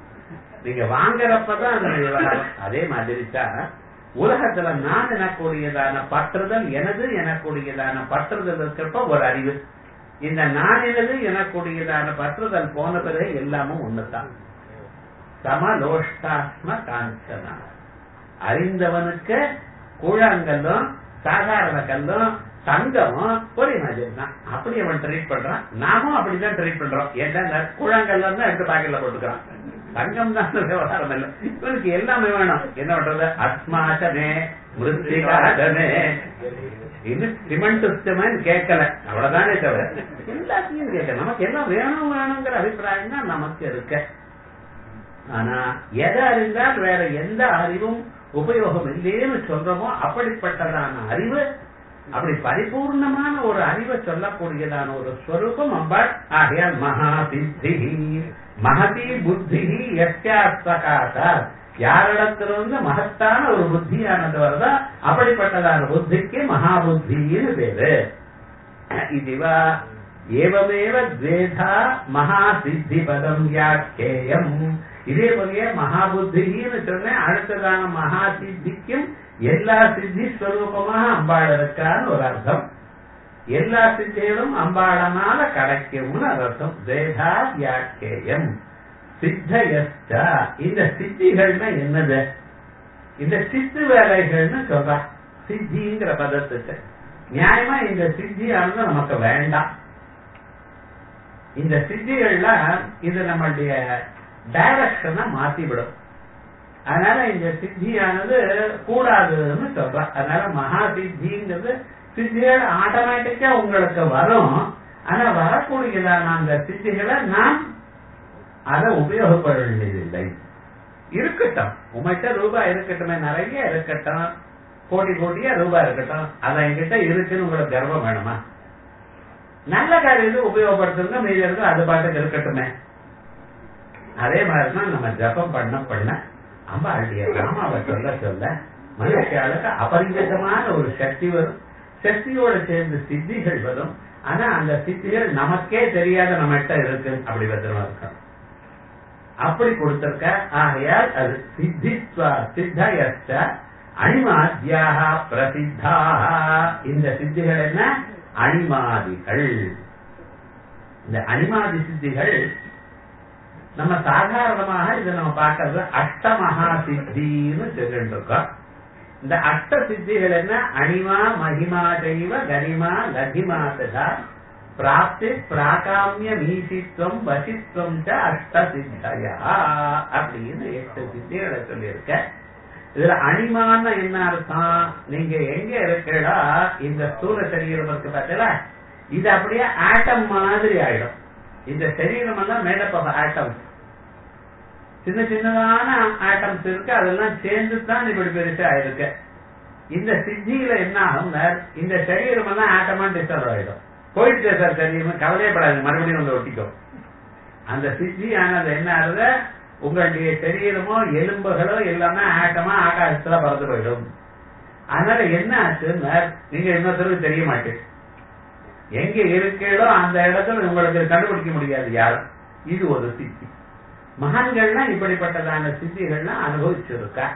நீங்க வாங்குறப்பதான் அந்த விவகாரம் அதே மாதிரி தான் உலகத்துல நான் எனக்கூடியதான பற்றுதல் எனது எனக்கூடியதான பற்றுதல் இருக்கிறப்ப ஒரு அறிவு இந்த நான் எனது எனக்கூடியதான பற்றுதல் போன பிறகு எல்லாமும் ஒண்ணுதான் சமலோஷ்டாத்ம காஞ்சனா அறிந்தவனுக்கு கூழாங்கல்லும் சாதாரண கல்லும் தங்கமும் ஒரே மாதிரி தான் அப்படி அவன் ட்ரீட் பண்றான் நாமும் அப்படிதான் ட்ரீட் பண்றோம் என்ன கூழாங்கல்லம் தான் எடுத்து பாக்கெட்ல போட்டுக்கிறான் தங்கம் தான் விவகாரம் இல்லை இவனுக்கு எல்லாமே வேணும் என்ன பண்றது அஸ்மாசமே மிருத்திகாதமே இது சிமெண்ட் சிஸ்டமேன்னு கேட்கல அவ்வளவுதானே தவிர எல்லாத்தையும் கேட்கல நமக்கு எல்லாம் வேணும் வேணுங்கிற அபிப்பிராயம் தான் நமக்கு இருக்க ஆனா எதை அறிந்தால் வேற எந்த அறிவும் உபயோகம் இல்லைன்னு சொல்றோமோ அப்படிப்பட்டதான அறிவு அப்படி பரிபூர்ணமான ஒரு அறிவை சொல்லக்கூடியதான ஒரு ஸ்வரூபம் அம்பாள் ஆகையால் மகா சித்தி மகதி புத்தி எஸ்யாஸ்தகாசா யாரிடத்திலிருந்து மகத்தான ஒரு புத்தியானது வருதோ அப்படிப்பட்டதான புத்திக்கு மகா புத்தின்னு பேரு இதுவா ஏவமேவ துவேதா மகா சித்தி பதம் வியாக்கேயம் இதே போலயே மகாபுத்தின்னு சொன்னேன் அடுத்ததான மகா சித்திக்கும் எல்லா சித்தி ஸ்வரூபமாக அம்பாள் இருக்கான்னு ஒரு அர்த்தம் எல்லா சித்திகளும் அம்பாளனால கிடைக்கும்னு அர்த்தம் துவேதா வியாக்கேயம் சித்தயஸ்ட இந்த சித்திகள்னா என்னது இந்த சித்து வேலைகள்னு சொல்றா சித்திங்கிற பதத்துக்கு நியாயமா இந்த சித்தியானது நமக்கு வேண்டாம் இந்த சித்திகள்லாம் இது நம்மளுடைய டைரக்ஷனை மாத்திவிடும் அதனால இந்த சித்தியானது கூடாதுன்னு சொல்றேன் அதனால மகா சித்திங்கிறது சித்திகள் ஆட்டோமேட்டிக்கா உங்களுக்கு வரும் ஆனா வரக்கூடியதான அந்த சித்திகளை நாம் அதை உபயோகப்பட வேண்டியதில்லை இருக்கட்டும் உங்கள்கிட்ட ரூபாய் இருக்கட்டுமே நிறைய இருக்கட்டும் கோடி கோடியா ரூபாய் இருக்கட்டும் அது என்கிட்ட இருக்குன்னு உங்களுக்கு கர்வம் வேணுமா நல்ல காரியத்தை உபயோகப்படுத்துங்க மீதி இருக்கும் அது பாட்டுக்கு இருக்கட்டுமே அதே மாதிரிதான் நம்ம ஜபம் பண்ண பண்ண அம்பாளுடைய ராமாவை சொல்ல சொல்ல மனுஷாளுக்கு அபரிமிதமான ஒரு சக்தி வரும் சக்தியோட சேர்ந்து சித்திகள் வரும் ஆனா அந்த சித்திகள் நமக்கே தெரியாத நம்மகிட்ட இருக்கு அப்படி பத்திரமா இருக்கும் அப்படி கொடுத்திருக்க ஆகையால் அது சித்தித்வா சித்தயஸ்ட அணிமாத்தியாக பிரசித்தாக இந்த சித்திகள் என்ன அணிமாதிகள் இந்த அணிமாதி சித்திகள் நம்ம சாதாரணமாக இதை நம்ம பார்க்கறது அஷ்டமகா சித்தின்னு சொல்லிட்டு இருக்கோம் இந்த அஷ்ட சித்திகள் என்ன அணிமா மகிமா தெய்வ கனிமா லகிமா ததா பிராப்தி பிராகாமிய மீசித்வம் வசித்வம் ச அஷ்ட சித்தயா அப்படின்னு எட்டு சித்திகளை சொல்லியிருக்க இதுல அணிமான்னு என்ன அர்த்தம் நீங்க எங்க இருக்கீங்களா இந்த ஸ்தூல சரீரம் இருக்கு பார்த்தீங்களா இது அப்படியே ஆட்டம் மாதிரி ஆயிடும் இந்த சரீரம் எல்லாம் மேடப் ஆஃப் ஆட்டம்ஸ் சின்ன சின்னதான ஆட்டம்ஸ் இருக்கு அதெல்லாம் சேர்ந்து தான் இப்படி பெருசா இருக்கு இந்த சித்தியில என்ன ஆகும் இந்த சரீரம் எல்லாம் ஆட்டமா டிஸ்டர்ப் ஆயிடும் போயிட்டு சார் சரீரம் கவலையப்படாது மறுபடியும் வந்து ஒட்டிக்கும் அந்த சித்தி ஆனது என்ன ஆகுது உங்களுடைய சரீரமோ எலும்புகளோ எல்லாமே ஆட்டமா ஆகாசத்துல பறந்து போயிடும் அதனால என்ன ஆச்சுன்னா நீங்க இன்னொருத்தருக்கு தெரிய மாட்டேன் எங்க இருக்கீங்களோ அந்த இடத்துல உங்களுக்கு கண்டுபிடிக்க முடியாது யாரும் இது ஒரு சித்தி மகான்கள்லாம் இப்படிப்பட்டதான சித்திகள்லாம் அனுபவிச்சிருக்கா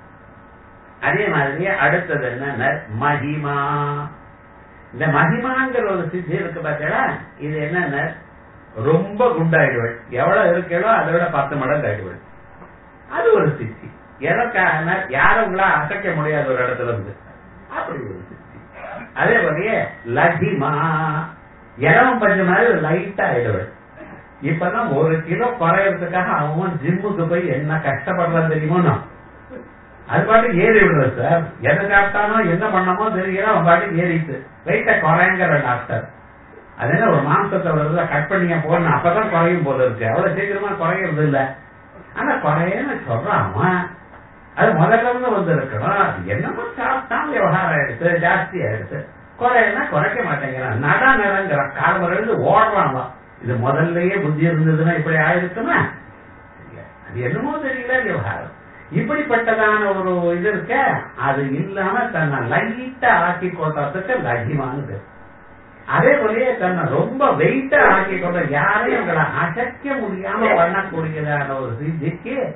அதே மாதிரி அடுத்தது என்ன மகிமா இந்த மகிமாங்கிற ஒரு சித்தி இருக்கு பார்த்தீங்களா இது என்னன்னா ரொம்ப குண்டாயிடுவள் எவ்வளவு இருக்கீங்களோ அதை விட பத்து மடங்கு ஆயிடுவள் அது ஒரு சித்தி எதற்காக யாரும் உங்களா அசைக்க முடியாத ஒரு இடத்துல இருந்து அப்படி ஒரு சித்தி அதே போலயே லகிமா இடம் பஞ்ச மாதிரி லைட்டா ஆயிடுவள் இப்பதான் ஒரு கிலோ குறையறதுக்காக அவன் ஜிம்முக்கு போய் என்ன கஷ்டப்படுறான் தெரியுமோ அது பாட்டு ஏறி விடுறது சார் எதை சாப்பிட்டானோ என்ன பண்ணமோ தெரியல அவன் பாட்டு ஏறிட்டு வெயிட்ட குறைங்கிற டாக்டர் அதனால ஒரு மாம்சத்தை வருது கட் பண்ணிய போன அப்பதான் குறையும் போல இருக்கு அவ்வளவு சீக்கிரமா குறையறது இல்ல ஆனா குறையன்னு சொல்றான் அவன் அது முதல்ல இருந்து வந்து இருக்கணும் அது என்னமோ சாப்பிட்டான் விவகாரம் ஆயிடுச்சு ஜாஸ்தி ஆயிடுச்சு குறையனா குறைக்க மாட்டேங்கிறான் நட நடங்கிறான் காலம் இருந்து ஓடுறான் இது முதல்லயே புத்தி இருந்ததுன்னா இப்படி ஆயிருக்குமா அது என்னமோ தெரியல விவகாரம் இப்படிப்பட்டதான ஒரு இது இருக்க அது இல்லாம தன்னை லைட்டா ஆக்கி கொள்றதுக்கு லகிமானது அதே போலயே தன்னை ரொம்ப வெயிட்டா ஆக்கி கொண்ட யாரையும் உங்களை அசைக்க முடியாம பண்ணக்கூடியதான ஒரு சித்திக்கு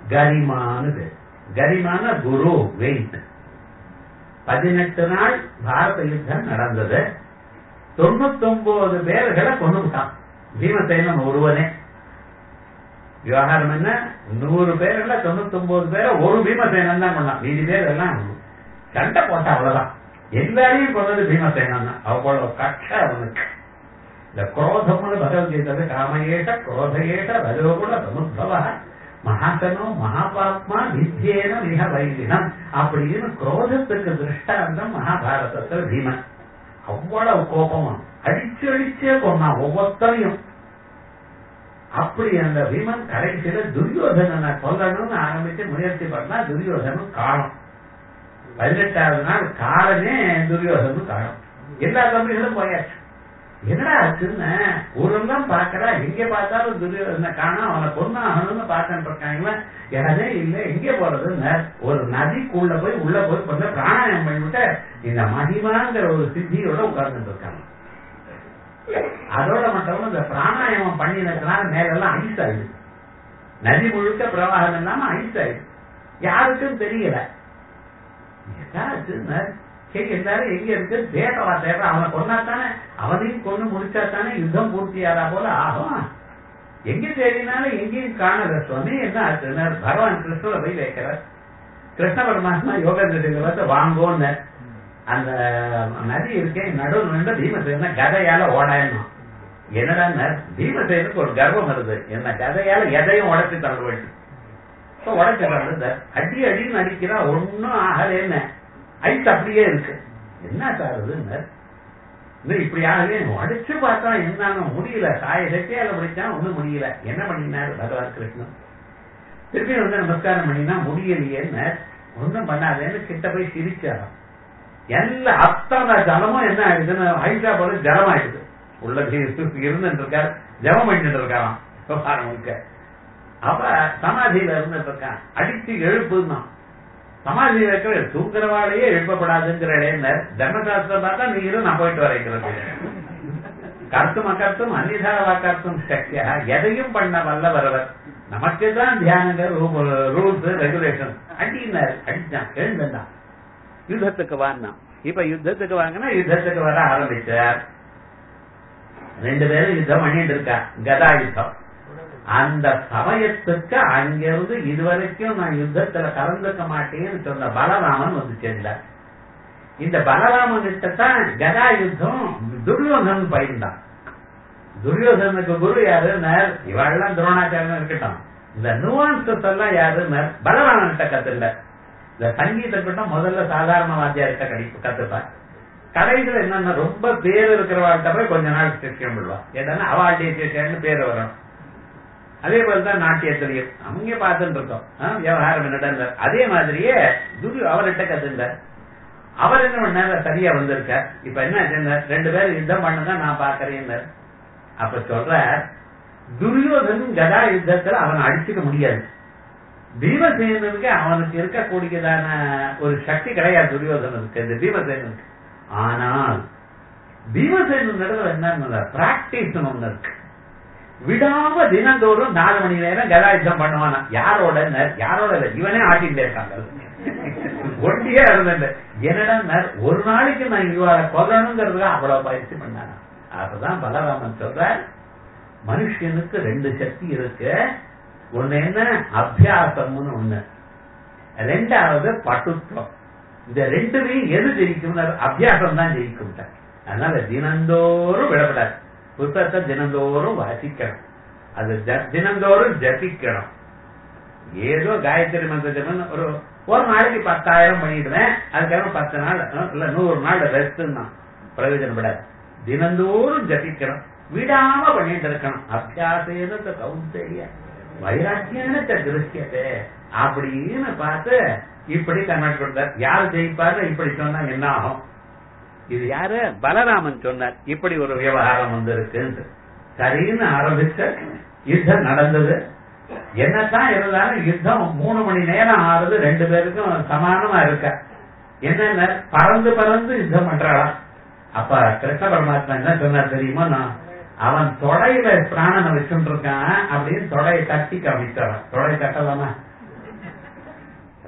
கரிமான்னு பேர் கரிமான குரு வெயிட் பதினெட்டு நாள் பாரத யுத்தம் நடந்தது தொண்ணூத்தி ஒன்பது பேர்களை கொண்டு விட்டான் பீமசேனன் ஒருவனே விவகாரம் என்ன நூறு பேர்ல தொண்ணூத்தி ஒன்பது பேரை ஒரு பீமசேனன் தான் பண்ணான் மீதி பேர் எல்லாம் சண்டை போட்டா அவ்வளவுதான் எல்லாரையும் கொண்டது பீமசேனன் தான் அவ்வளவு கட்ச அவனுக்கு இந்த குரோதம்னு பகவத்கீதை காமயேஷ குரோதயேஷ ரஜோகுண சமுத்பவ மகாசனோ மகாபாத்மா வித்யேன மிக வைதினம் அப்படின்னு குரோதத்துக்கு திருஷ்டாந்தம் மகாபாரதத்தில் பீமன் அவ்வளவு கோபமா அடிச்சு அடிச்சே கொண்டான் ஒவ்வொருத்தரையும் அப்படி அந்த பீமன் கடைசியில துரியோதனனை கொல்லணும்னு ஆரம்பிச்சு முயற்சி பண்ணா துரியோதனும் காணும் பதினெட்டாவது நாள் காலமே துரியோதனும் காணும் எல்லா தம்பிகளும் போயாச்சு என்னடா ஆச்சுன்னு ஊரெல்லாம் பாக்குறா எங்க பார்த்தாலும் துரியோதனை காணும் அவனை பொண்ணாகணும்னு பார்த்துட்டு இருக்காங்களா இடமே இல்லை எங்கே போறதுன்னு ஒரு நதிக்குள்ள போய் உள்ள போய் கொஞ்சம் பிராணாயம் பண்ணிவிட்டு இந்த மகிமாங்கிற ஒரு சித்தியோட உட்கார்ந்துட்டு இருக்காங்க அதோட மட்டும் இந்த பிராணாயாமம் பண்ணினதுனால மேலெல்லாம் ஐஸ் ஆயிடுது நதி முழுக்க பிரவாகம் இல்லாம ஐஸ் ஆயிடுது யாருக்கும் தெரியல ஏதாச்சுன்னு சரி எல்லாரும் எங்க இருக்கு தேட்டவா தேவை அவனை கொண்டாத்தானே அவனையும் கொண்டு முடிச்சா தானே யுத்தம் பூர்த்தியாரா போல ஆகும் எங்க தேடினாலும் எங்கேயும் காணல சுவாமி என்ன ஆச்சுன்னா பகவான் கிருஷ்ணரை போய் வைக்கிறார் கிருஷ்ண பரமாத்மா யோக வந்து வாங்கோன்னு அந்த நதி இருக்கேன் நடுவில் நின்று பீமசேன கதையால ஓடாயணும் என்னடா பீமசேனுக்கு ஒரு கர்வம் வருது என்ன கதையால எதையும் உடச்சு தள்ள வேண்டும் இப்ப உடச்சு தள்ளுது அடி அடின்னு அடிக்கிறா ஒன்னும் ஆகலேன்னு ஐஸ் அப்படியே இருக்கு என்ன சார் இது இப்படி ஆகவே அடிச்சு பார்த்தா என்னன்னு முடியல சாய சக்தியால படிச்சா ஒண்ணும் முடியல என்ன பண்ணினாரு பகவான் கிருஷ்ணன் திருப்பி வந்து நமஸ்காரம் பண்ணினா முடியலையேன்னு ஒண்ணும் பண்ணாதேன்னு கிட்ட போய் சிரிச்சாராம் எல்லா அத்தனை ஜலமும் என்ன ஆயிடுதுன்னு ஹைட்ரா போல ஜலம் ஆயிடுது உள்ள இருந்துட்டு இருக்காரு ஜபம் பண்ணிட்டு இருக்காராம் முழுக்க அப்ப சமாதியில இருந்துட்டு இருக்கான் அடிச்சு எழுப்புதான் சமாதி வைக்கிற தூங்குறவாளையே எழுப்பப்படாதுங்கிற இடையினர் தர்மசாஸ்திரம் பார்த்தா நீங்களும் நான் போயிட்டு வரைக்கிறது கர்த்தும் அக்கர்த்தும் அன்னிதாவா கர்த்தும் சக்தியா எதையும் பண்ண வல்ல வரவர் நமக்கு தான் தியானங்கள் ரூல்ஸ் ரெகுலேஷன் அடினார் அடிச்சான் எழுந்தான் யுத்தத்துக்கு வாங்கினான் இப்ப யுத்தத்துக்கு வாங்கினா யுத்தத்துக்கு வர ஆரம்பிச்சார் ரெண்டு பேரும் யுத்தம் பண்ணிட்டு இருக்கா கதா யுத்தம் அந்த சமயத்துக்கு அங்கிருந்து இதுவரைக்கும் நான் யுத்தத்துல கலந்துக்க மாட்டேன்னு சொன்ன பலராமன் வந்து சேர்ந்தார் இந்த பலராமன் கிட்டத்தான் கதா யுத்தம் துரியோதனன் பயிர்ந்தான் துரியோதனுக்கு குரு யாருன்னார் இவாள்லாம் துரோணாச்சாரியன் இருக்கட்டும் இந்த நுவான்சஸ் எல்லாம் யாருன்னார் பலராமன் கிட்ட கத்துல இந்த சங்கீதம் முதல்ல சாதாரண வாத்தியார்கிட்ட கடி கத்துப்பார் கடைசியில் என்னன்னா ரொம்ப பேர் இருக்கிறவாழ்கிட்ட போய் கொஞ்ச நாள் சிஷ்யம் விடுவா ஏன்னா அவாழ்டைய சிஷ்யன்னு பேர் வரணும் அதே போலதான் நாட்டியத்திலையும் அவங்க பார்த்துட்டு இருக்கோம் விவகாரம் என்னடா அதே மாதிரியே துரு அவர்கிட்ட கத்துண்டார் அவர் என்ன பண்ணாரு சரியா வந்திருக்கார் இப்ப என்ன ரெண்டு பேரும் யுத்தம் பண்ணுங்க நான் பாக்குறேன் அப்ப சொல்ற துரியோதனும் கதா யுத்தத்துல அவனை அடிச்சுக்க முடியாது பீமசேனனுக்கு அவனுக்கு இருக்கக்கூடியதான ஒரு சக்தி கிடையாது துரியோதனனுக்கு இந்த பீமசேனனுக்கு ஆனால் பீமசேனன் இடத்துல என்ன பிராக்டிஸ் ஒண்ணு இருக்கு விடாம தினந்தோறும் நாலு மணி நேரம் கதாயுத்தம் பண்ணுவானா யாரோட யாரோட இல்ல இவனே ஆட்டிகிட்டே இருக்காங்க ஒட்டியே இருந்த என்னடா ஒரு நாளைக்கு நான் இவாள கொல்லணுங்கிறதுக்கு அவ்வளவு பயிற்சி பண்ணானா அப்பதான் பலராமன் சொல்ற மனுஷனுக்கு ரெண்டு சக்தி இருக்கு ஒண்ணு என்ன அபியாசம்னு ஒண்ணு ரெண்டாவது பட்டுத்துவம் இந்த ரெண்டுலையும் எது ஜெயிக்கும் அபியாசம் தான் ஜெயிக்கும் அதனால தினந்தோறும் விடப்படாது புத்தகத்தை தினந்தோறும் வாசிக்கணும் அது தினந்தோறும் ஜபிக்கணும் ஏதோ காயத்ரி மந்திர ஜபம் ஒரு ஒரு நாளைக்கு பத்தாயிரம் பண்ணிடுவேன் அதுக்கப்புறம் பத்து நாள் இல்ல நூறு நாள் ரெஸ்ட் தான் பிரயோஜனப்படாது தினந்தோறும் ஜபிக்கணும் விடாம பண்ணிட்டு இருக்கணும் அபியாசேன கௌந்தரிய வைராக்கியான திருஷ்யத்தை அப்படின்னு பார்த்து இப்படி கன்வெர்ட் கொடுத்தார் யார் ஜெயிப்பாரு இப்படி சொன்னா என்ன ஆகும் இது யாரு பலராமன் சொன்னார் இப்படி ஒரு விவகாரம் வந்திருக்கு சரின்னு ஆரம்பிச்ச யுத்தம் நடந்தது என்னத்தான் இருந்தாலும் யுத்தம் மூணு மணி நேரம் ஆறுது ரெண்டு பேருக்கும் சமானமா இருக்க என்னென்ன பறந்து பறந்து யுத்தம் பண்றாளா அப்ப கிருஷ்ண பரமாத்மா என்ன சொன்னார் தெரியுமா நான் அவன் தொடையில பிராணனை வச்சுட்டு இருக்கான் அப்படின்னு தொடையை தட்டி காமிச்சான் தொடை தட்டலாமா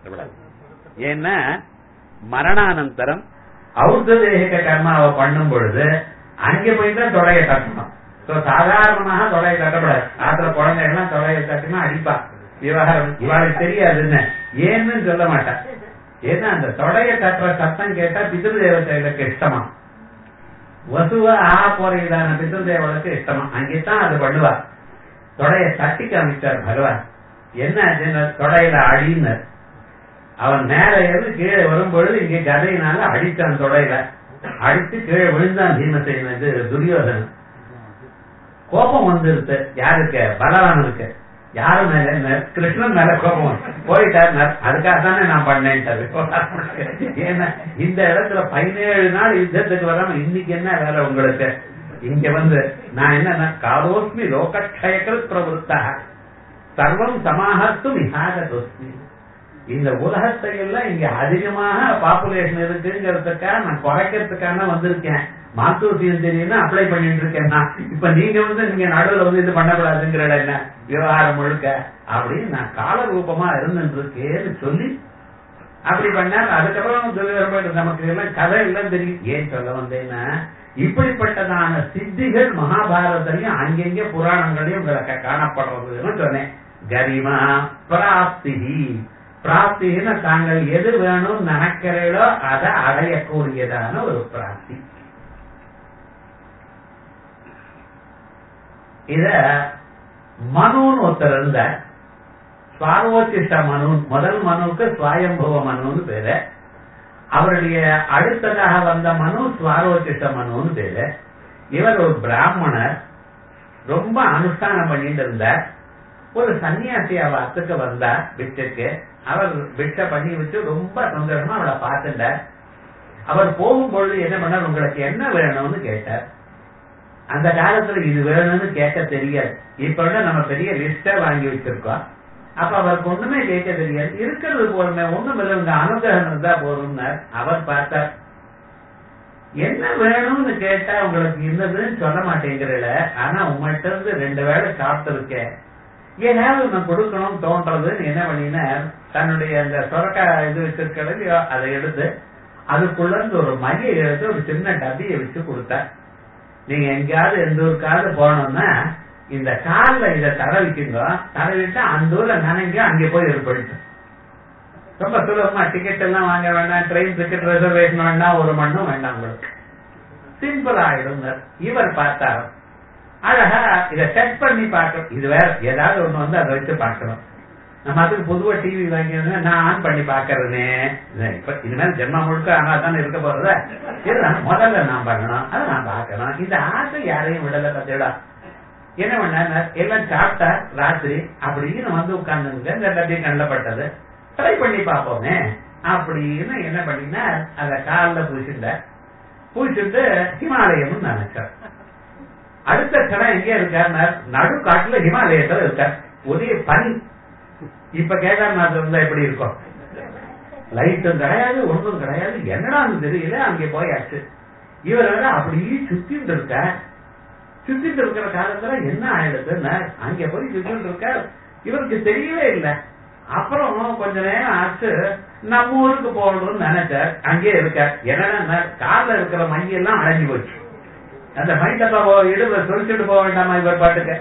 கட்டப்படாது ஏன்னா மரணானந்தரம் ஔர்ததேக கர்மாவை பண்ணும் பொழுது அங்கே போய் தான் தொடையை தட்டணும் So, சாதாரணமாக தொடையை தட்டப்படாது ஆத்துல குழந்தைகள்லாம் தொடையை தட்டினா அடிப்பா விவகாரம் இவாளுக்கு தெரியாது என்ன ஏன்னு சொல்ல மாட்டான் ஏன்னா அந்த தொடைய தட்டுற சத்தம் கேட்டா பிதிருதேவதைகளுக்கு இஷ்டமா வசுவ ஆ போறதான பிதிருதேவனுக்கு இஷ்டமா அங்கேதான் அது பண்ணுவா தொடைய தட்டி காமிச்சார் பகவான் என்ன ஆச்சுன்னா தொடையில அடின்னு அவன் மேல ஏறி கீழே வரும்பொழுது இங்கே கதையினால அடித்தான் தொடையில அடித்து கீழே விழுந்தான் பீமசேன இது துரியோதனன் கோபம் வந்துருது யாருக்கு பலராமனுக்கு யாரு மேல என்ன? கிருஷ்ணன் மேல கோபம் வந்து. போயிட்டார் நான் அதுக்காக தானே நான் பண்ணேன் ஏன்னா இந்த இடத்துல பதினேழு நாள் யுத்தத்துக்கு வராம இன்னைக்கு என்ன வேலை உங்களுக்கு இங்க வந்து நான் என்ன காலோஸ்மி லோகக்ஷயக்கல் பிரவருத்தா சர்வம் சமாகத்து மிகாகதோஸ்மி இந்த உலகத்தை எல்லாம் இங்க அதிகமாக பாப்புலேஷன் இருக்குங்கிறதுக்காக நான் குறைக்கிறதுக்காக வந்திருக்கேன் மாத்தூசியம் தெரியும்னா அப்ளை பண்ணிட்டு இருக்கேன் நான் இப்ப நீங்க வந்து நீங்க நடுவுல வந்து இது பண்ணக்கூடாதுங்கிற இடம் என்ன விவகாரம் முழுக்க அப்படின்னு நான் கால ரூபமா இருந்துட்டு இருக்கேன்னு சொல்லி அப்படி பண்ணார் அதுக்கப்புறம் துரியோதனன் நமக்கு எல்லாம் கதை எல்லாம் தெரியும் ஏன் சொல்ல வந்தேன்னா இப்படிப்பட்டதான சித்திகள் மகாபாரதத்தையும் அங்கெங்கே புராணங்களையும் உங்களுக்கு காணப்படுறதுன்னு சொன்னேன் கரிமா பிராப்தி பிராப்தின்னு தாங்கள் எது வேணும்னு நினைக்கிறீங்களோ அதை அடையக்கூடியதான ஒரு பிராப்தி இத மனுன்னு ஒருத்தர் இருந்த சுவாரோச்சிஷ்ட மனு முதல் மனுவுக்கு சுவாயம்புவ மனுன்னு பேரு அவருடைய அடுத்ததாக வந்த மனு சுவாரோச்சிஷ்ட மனுன்னு பேரு இவர் ஒரு பிராமணர் ரொம்ப அனுஷ்டானம் பண்ணிட்டு இருந்தார் ஒரு சன்னியாசி அவ அத்துக்கு வந்தார் பிச்சைக்கு அவர் பிச்சை பண்ணி வச்சு ரொம்ப சந்தோஷமா அவளை பார்த்துட்டார் அவர் போகும்பொழுது என்ன பண்ணார் உங்களுக்கு என்ன வேணும்னு கேட்டார் அந்த காலத்துல இது வேணும்னு கேட்க தெரியாது இப்ப விட நம்ம பெரிய லிஸ்ட வாங்கி வச்சிருக்கோம் அப்ப அவருக்கு ஒண்ணுமே கேட்க தெரியாது இருக்கிறது போறமே ஒண்ணும் இல்லை உங்க அனுகிரகம் இருந்தா போறோம்னார் அவர் பார்த்தார் என்ன வேணும்னு கேட்டா உங்களுக்கு இன்னதுன்னு சொல்ல மாட்டேங்கிறல ஆனா உங்கள்கிட்ட இருந்து ரெண்டு வேளை சாப்பிட்டு இருக்கேன் ஏதாவது நான் கொடுக்கணும் தோன்றதுன்னு என்ன பண்ணினார் தன்னுடைய அந்த சொரக்கா இது வச்சிருக்கிறது அதை எடுத்து அதுக்குள்ள இருந்து ஒரு மைய எடுத்து ஒரு சின்ன டப்பியை வச்சு கொடுத்தார் நீங்க எங்கேயாவது எந்த ஊருக்காவது போனோம்னா இந்த கால்ல இத தடவிக்குங்க தடவிட்டு அந்த ஊர்ல நினைங்க அங்கே போய் ஏற்படுத்து ரொம்ப சுலபமா டிக்கெட் எல்லாம் வாங்க வேண்டாம் ட்ரெயின் டிக்கெட் ரிசர்வேஷன் வேண்டாம் ஒரு மண்ணும் வேண்டாம் உங்களுக்கு சிம்பிள் ஆயிடும் இவர் பார்த்தார் அழகா இத செட் பண்ணி பார்க்கணும் இது வேற ஏதாவது ஒண்ணு வந்து அதை வச்சு பார்க்கணும் நம்ம அதுக்கு பொதுவா டிவி வாங்கியிருந்தா நான் ஆன் பண்ணி பாக்குறேனே இப்ப இனிமேல் ஜென்மா முழுக்க ஆனா தானே இருக்க போறத இதுதான் முதல்ல நான் பண்ணணும் அதை நான் பார்க்கணும் இந்த ஆசை யாரையும் விடல பத்தியடா என்ன பண்ண எல்லாம் சாப்பிட்டா ராத்திரி அப்படின்னு வந்து உட்கார்ந்துங்க இந்த டப்பி கண்ணப்பட்டது ட்ரை பண்ணி பார்ப்போமே அப்படின்னு என்ன பண்ணினா அத காலில் பூசிண்ட பூசிட்டு ஹிமாலயம்னு நினைச்சார் அடுத்த கடம் எங்க இருக்கார் நடு காட்டுல ஹிமாலயத்துல இருக்கார் ஒரே பனி இப்ப கேதார்நாத் இருந்தா எப்படி இருக்கும் லைட்டும் கிடையாது ஒன்றும் கிடையாது என்னடான்னு தெரியல அங்கே போயாச்சு இவர் வேற அப்படியே சுத்திட்டு இருக்க சுத்திட்டு இருக்கிற காலத்துல என்ன ஆயிடுதுன்னு அங்க போய் சுத்திட்டு இருக்க இவருக்கு தெரியவே இல்லை அப்புறம் கொஞ்ச நேரம் ஆச்சு நம்ம ஊருக்கு போகணும்னு நினைச்சார் அங்கே இருக்கார் என்னன்னா கார்ல இருக்கிற மையெல்லாம் அடைஞ்சு போச்சு அந்த மைட்டப்பா இடுவ சொல்லிச்சுட்டு போக வேண்டாமா இவர் பாட்டுக்கு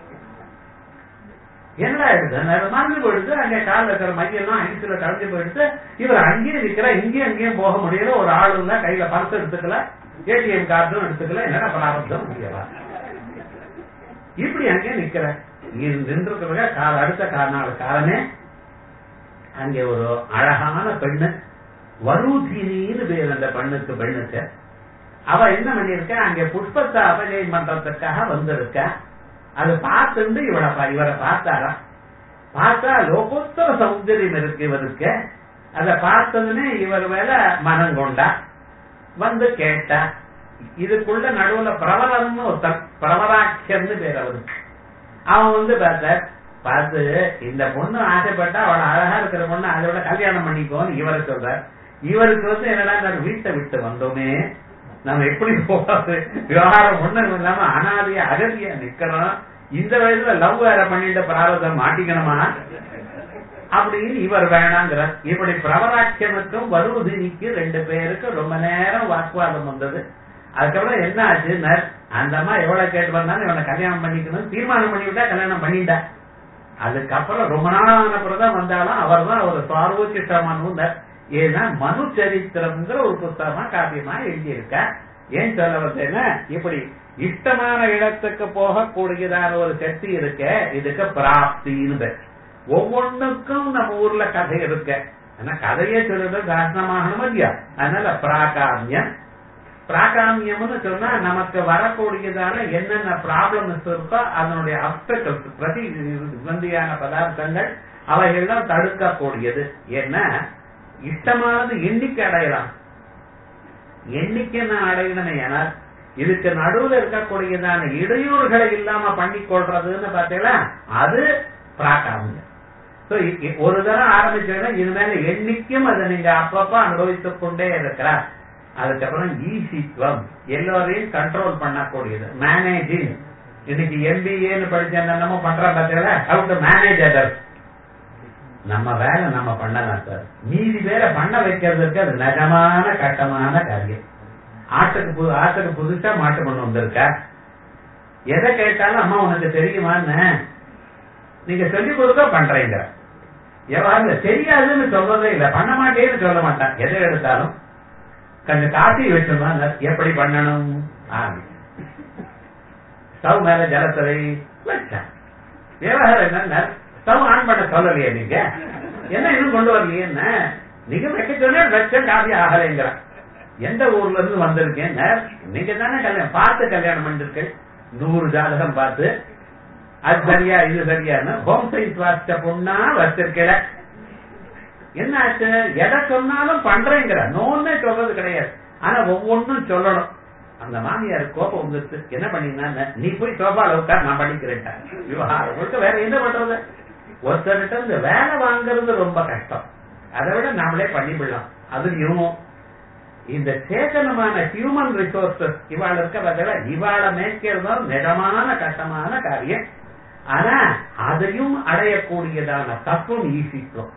என்ன ஆயிடுது மறந்து போயிடுது அங்க காலில் இருக்கிற மையெல்லாம் ஐசுல கலைஞ்சு போயிடுது இவர் அங்கேயும் நிக்கிற இங்கேயும் அங்கேயும் போக முடியல ஒரு ஆளு இல்ல கையில பர்ஸ் எடுத்துக்கல ஏடிஎம் கார்டும் எடுத்துக்கல என்னடா பிராரப்தம் முடியல இப்படி அங்கே நிக்கிற நின்றுக்கிறத கால அடுத்த காரணால காலமே அங்கே ஒரு அழகான பெண்ணு வரூதினின்னு பேர் அந்த பெண்ணுக்கு பெண்ணுக்கு அவ என்ன பண்ணிருக்க அங்க புஷ்பத்தை அபஜயம் பண்றதுக்காக வந்திருக்க அது பார்த்துட்டு இவரை இவரை பார்த்தாரா பார்த்தா லோகோத்தர சௌந்தரியம் இருக்கு இவருக்கு அத பார்த்ததுன்னு இவர் மேல மனம் கொண்டா வந்து கேட்டா இதுக்குள்ள நடுவுல பிரபலம்னு ஒருத்தன் பிரபலாட்சர்னு பேர் அவருக்கு அவன் வந்து பார்த்த பார்த்து இந்த பொண்ணு ஆசைப்பட்டா அவளை அழகா இருக்கிற பொண்ணு அதோட கல்யாணம் பண்ணிக்கோன்னு இவரை சொல்ற இவருக்கு வந்து என்னடா வீட்டை விட்டு வந்தோமே நம்ம எப்படி போறது விவகாரம் ஒண்ணும் இல்லாம அனாதைய அகதியா நிக்கணும் இந்த வயசுல லவ் வேற பண்ணிட்டு பிராரதம் மாட்டிக்கணுமா அப்படின்னு இவர் வேணாங்கிறார் இப்படி பிரவராட்சனுக்கும் வருவதினிக்கு ரெண்டு பேருக்கும் ரொம்ப நேரம் வாக்குவாதம் வந்தது அதுக்கப்புறம் என்ன ஆச்சுன்னா அந்த அம்மா எவ்வளவு கேட்டு வந்தாலும் இவனை கல்யாணம் பண்ணிக்கணும் தீர்மானம் பண்ணிவிட்டா கல்யாணம் பண்ணிட்டா அதுக்கப்புறம் ரொம்ப நாளான பிறகுதான் வந்தாலும் அவர் தான் ஒரு சார்வோச்சிட்டமான ஏன்னா மனு சரித்திரம்ங்கிற ஒரு புத்தகமா காப்பியமா எழுதியிருக்க ஏன் சொல்ல வந்தேன்னா இப்படி இஷ்டமான இடத்துக்கு போகக்கூடியதான ஒரு சக்தி இருக்க இதுக்கு பிராப்தின்னு பேர். ஒவ்வொன்றுக்கும் நம்ம ஊர்ல கதை இருக்க ஆனா கதையே சொல்றது தாசனமாகணும் இல்லையா அதனால பிராகாமியம் பிராகாமியம்னு சொன்னா நமக்கு வரக்கூடியதான என்னென்ன ப்ராப்ளம்ஸ் இருக்கோ அதனுடைய அப்டக்கல்ஸ் பிரதி வந்தியான பதார்த்தங்கள் அவைகள்லாம் தடுக்கக்கூடியது என்ன இஷ்டமானது எண்ணிக்கை அடையலாம் எண்ணிக்கை நான் அடையணுமே ஏன்னா இதுக்கு நடுவுல இருக்கக்கூடியதான இடையூறுகளை இல்லாம பண்ணி கொள்றதுன்னு பாத்தீங்களா அது பிராகாமியம் So, இ- இ- ஒரு தரம் ஆரம்பிச்சோன்னா இனிமேல எண்ணிக்கும் அதை நீங்க அப்பப்ப அனுபவித்துக் கொண்டே இருக்கிறார் அதுக்கப்புறம் ஈசித்வம் எல்லோரையும் கண்ட்ரோல் பண்ணக்கூடியது மேனேஜிங் இன்னைக்கு எம்பிஏன்னு படிச்ச என்னமோ பண்ற பார்த்தீங்களா ஹவு டு மேனேஜ் அதர்ஸ் நம்ம வேலை நம்ம பண்ணலாம் சார் மீதி பேரை பண்ண வைக்கிறதுக்கு அது நிஜமான கட்டமான காரியம் ஆட்டுக்கு புது ஆட்டுக்கு புதுசா மாட்டு பண்ண வந்திருக்க எதை கேட்டாலும் அம்மா உனக்கு தெரியுமான்னு நீங்க சொல்லிக் கொடுக்க பண்றீங்க எவ்வாறு தெரியாதுன்னு சொல்றதே இல்ல பண்ண மாட்டேன்னு சொல்ல மாட்டான் எதை எடுத்தாலும் கொஞ்சம் காஃபி வச்சிருந்தா எப்படி பண்ணணும் ஆரம்பி ஸ்டவ் மேல ஜலத்தரை வச்சா விவகாரம் என்னன்னா ஸ்டவ் ஆன் பண்ண சொல்லலையே நீங்க என்ன இன்னும் கொண்டு வரலையே என்ன நீங்க வைக்க சொன்னா வச்ச காஃபி ஆகலைங்கிற எந்த ஊர்ல இருந்து வந்திருக்கேன் நீங்க தானே கல்யாணம் பார்த்து கல்யாணம் பண்ணிருக்கேன் நூறு ஜாதகம் பார்த்து அது சரியா இது சரியான்னு ஹோம் சயின்ஸ் வாசிச்ச பொண்ணா வச்சிருக்கல என்ன ஆச்சு எதை சொன்னாலும் பண்றேங்கிற நோன்னே சொல்றது கிடையாது ஆனா ஒவ்வொன்றும் சொல்லணும் அந்த மாமியார் கோபம் வந்துருச்சு என்ன பண்ணினா நீ போய் சோபால உட்கார் நான் பண்ணிக்கிறேன் விவகாரம் முழுக்க வேற என்ன பண்றது ஒருத்தர்கிட்ட இந்த வேலை வாங்குறது ரொம்ப கஷ்டம் அதை விட நாமளே பண்ணிவிடலாம் அதுலயும் இந்த சேதனமான ஹியூமன் ரிசோர்சஸ் இவாள் இருக்க பதில இவாளை மேய்க்கிறதும் நிஜமான கஷ்டமான காரியம் ஆனா அதையும் அடையக்கூடியதான தத்துவம் ஈசிக்கும்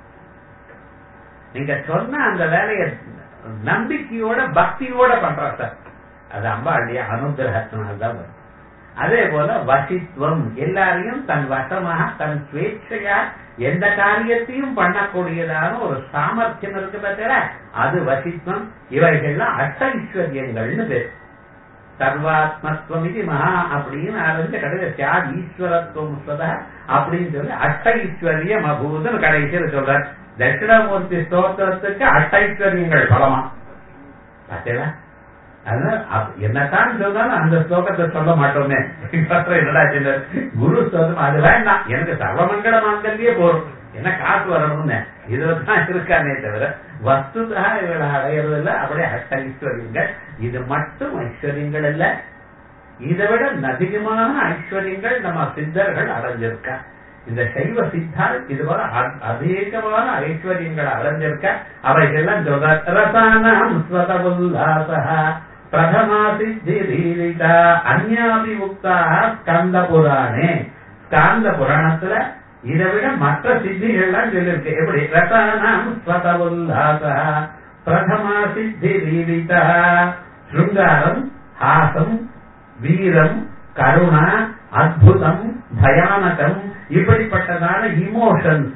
நீங்க சொன்ன அந்த வேலையை நம்பிக்கையோட பக்தியோட பண்ற சார் அது அம்பாளுடைய அனுகிரகத்தினால்தான் வரும் அதே போல வசித்துவம் எல்லாரையும் தன் வசமாக தன் சுவேட்சையா எந்த காரியத்தையும் பண்ணக்கூடியதான ஒரு சாமர்த்தியம் இருக்கு பார்த்தீங்களா அது வசித்துவம் இவைகள்லாம் அஷ்ட ஐஸ்வர்யங்கள்னு பேர் சர்வாத்மத்துவம் இது மகா அப்படின்னு ஆரம்பிச்ச கடைசியில் தியாக் ஈஸ்வரத்துவம் ஸ்வத அப்படின்னு சொல்லி அஷ்ட ஐஸ்வர்யம் அபூதம் கடைசியில் சொல்றார் தட்சிணாமூர்த்தி ஸ்தோத்திரத்துக்கு அஷ்ட ஐஸ்வர்யங்கள் பலமா பார்த்தீங்களா அதனால அப்- என்னத்தான் சொன்னாலும் அந்த ஸ்லோகத்தை சொல்ல மாட்டோமே என்னடா சின்ன குரு ஸ்லோகம் அது வேண்டாம் எனக்கு சர்வமங்கல மாங்கல்யே போறோம் என்ன காசு வரணும்னு இதுலதான் இருக்கானே தவிர வஸ்துதா இவளை அடையிறது இல்ல அப்படியே அஷ்ட ஐஸ்வர்யங்கள் இது மட்டும் ஐஸ்வர்யங்கள் இல்ல இதை விட அதிகமான ஐஸ்வர்யங்கள் நம்ம சித்தர்கள் அடைஞ்சிருக்கா இந்த சைவ சித்தால் இது போல அ- அதிகமான ஐஸ்வர்யங்களை அடைஞ்சிருக்க அவைகள்லாம் சொல்ற ரசானாம் ஸ்வதமுல்லாசா பிரதமா சித்தி ரீரிதா அந்யாபி முக்தா ஸ்கந்த புராணே ஸ்காந்த புராணத்துல இதை விட மற்ற சித்திகள்லாம் சொல்லிருக்கு எப்படி ரசானாம் ஸ்வதமுல்லாசா பிரதமா சித்தி ரீரிதா ஸ்ருங்காரம் ஹாசம் வீரம் கருணா அத்புதம் பயானகம் இப்படிப்பட்டதான இமோஷன்ஸ்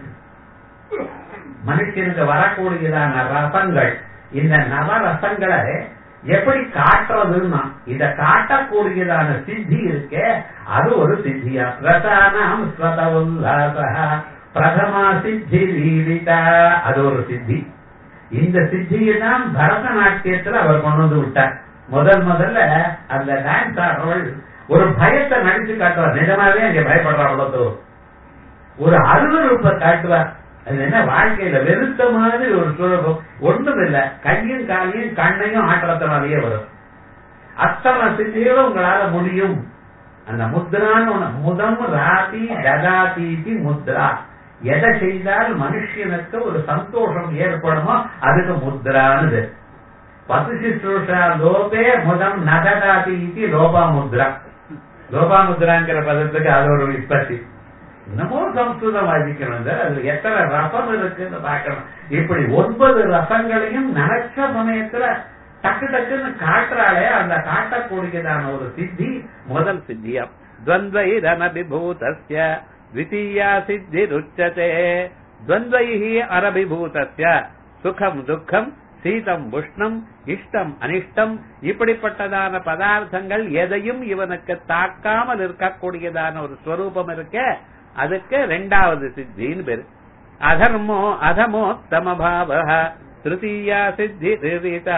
மனுஷனுக்கு வரக்கூடியதான ரசங்கள் இந்த நவரசங்களை எப்படி காட்டுறதுன்னா இத காட்டக்கூடியதான சித்தி இருக்கே அது ஒரு சித்தியா ரசானாம் ஸ்வத உல்லாசா பிரதமா சித்தி லீலிதா அது ஒரு சித்தி இந்த சித்தியை தான் பரதநாட்டியத்துல அவர் கொண்டு வந்து விட்டார் முதல் முதல்ல அந்த டான்ஸ் ஆடுறவள் ஒரு பயத்தை நடிச்சு காட்டுவார் நிஜமாவே அங்க பயப்படுறா அவ்வளவு ஒரு அருவருப்பை காட்டுவார் அது என்ன வாழ்க்கையில வெறுத்த மாதிரி ஒரு சுழகம் ஒண்ணும் இல்ல கையும் காலையும் கண்ணையும் ஆட்டுறதுனாலேயே வரும் அத்தனை சித்திகளும் உங்களால முடியும் அந்த முத்ரான்னு ஒண்ணு முதம் ராதி ததாதீதி முத்ரா எதை செய்தால் மனுஷனுக்கு ஒரு சந்தோஷம் ஏற்படுமோ அதுக்கு முத்ரான்னு பத்து சிசுஷா லோபே முதம் நததாதி இது லோபா முத்ரா லோபா முத்ராங்கிற பதத்துக்கு அது ஒரு விற்பத்தி இன்னமும் சம்ஸ்கிருதம் வாசிக்கணும் சார் அதுல எத்தனை ரசம் இருக்குன்னு பார்க்கணும் இப்படி ஒன்பது ரசங்களையும் நினைச்ச சமயத்துல டக்கு டக்குன்னு காட்டுறாளே அந்த காட்டக்கூடியதான ஒரு சித்தி முதல் சித்தியம் द्वन्द्वैरनभिभूतस्य द्वितीया सिद्धिरुच्यते द्वन्द्वैः अनभिभूतस्य சுகம் துக்கம் சீதம் உஷ்ணம் இஷ்டம் அனிஷ்டம் இப்படிப்பட்டதான பதார்த்தங்கள் எதையும் இவனுக்கு தாக்காமல் இருக்கக்கூடியதான ஒரு ஸ்வரூபம் இருக்க அதுக்கு ரெண்டாவது சித்தின்னு பேரு அதர்மோ அதமோத்தம பாவ திருத்தீயா சித்தி நிர்வீதா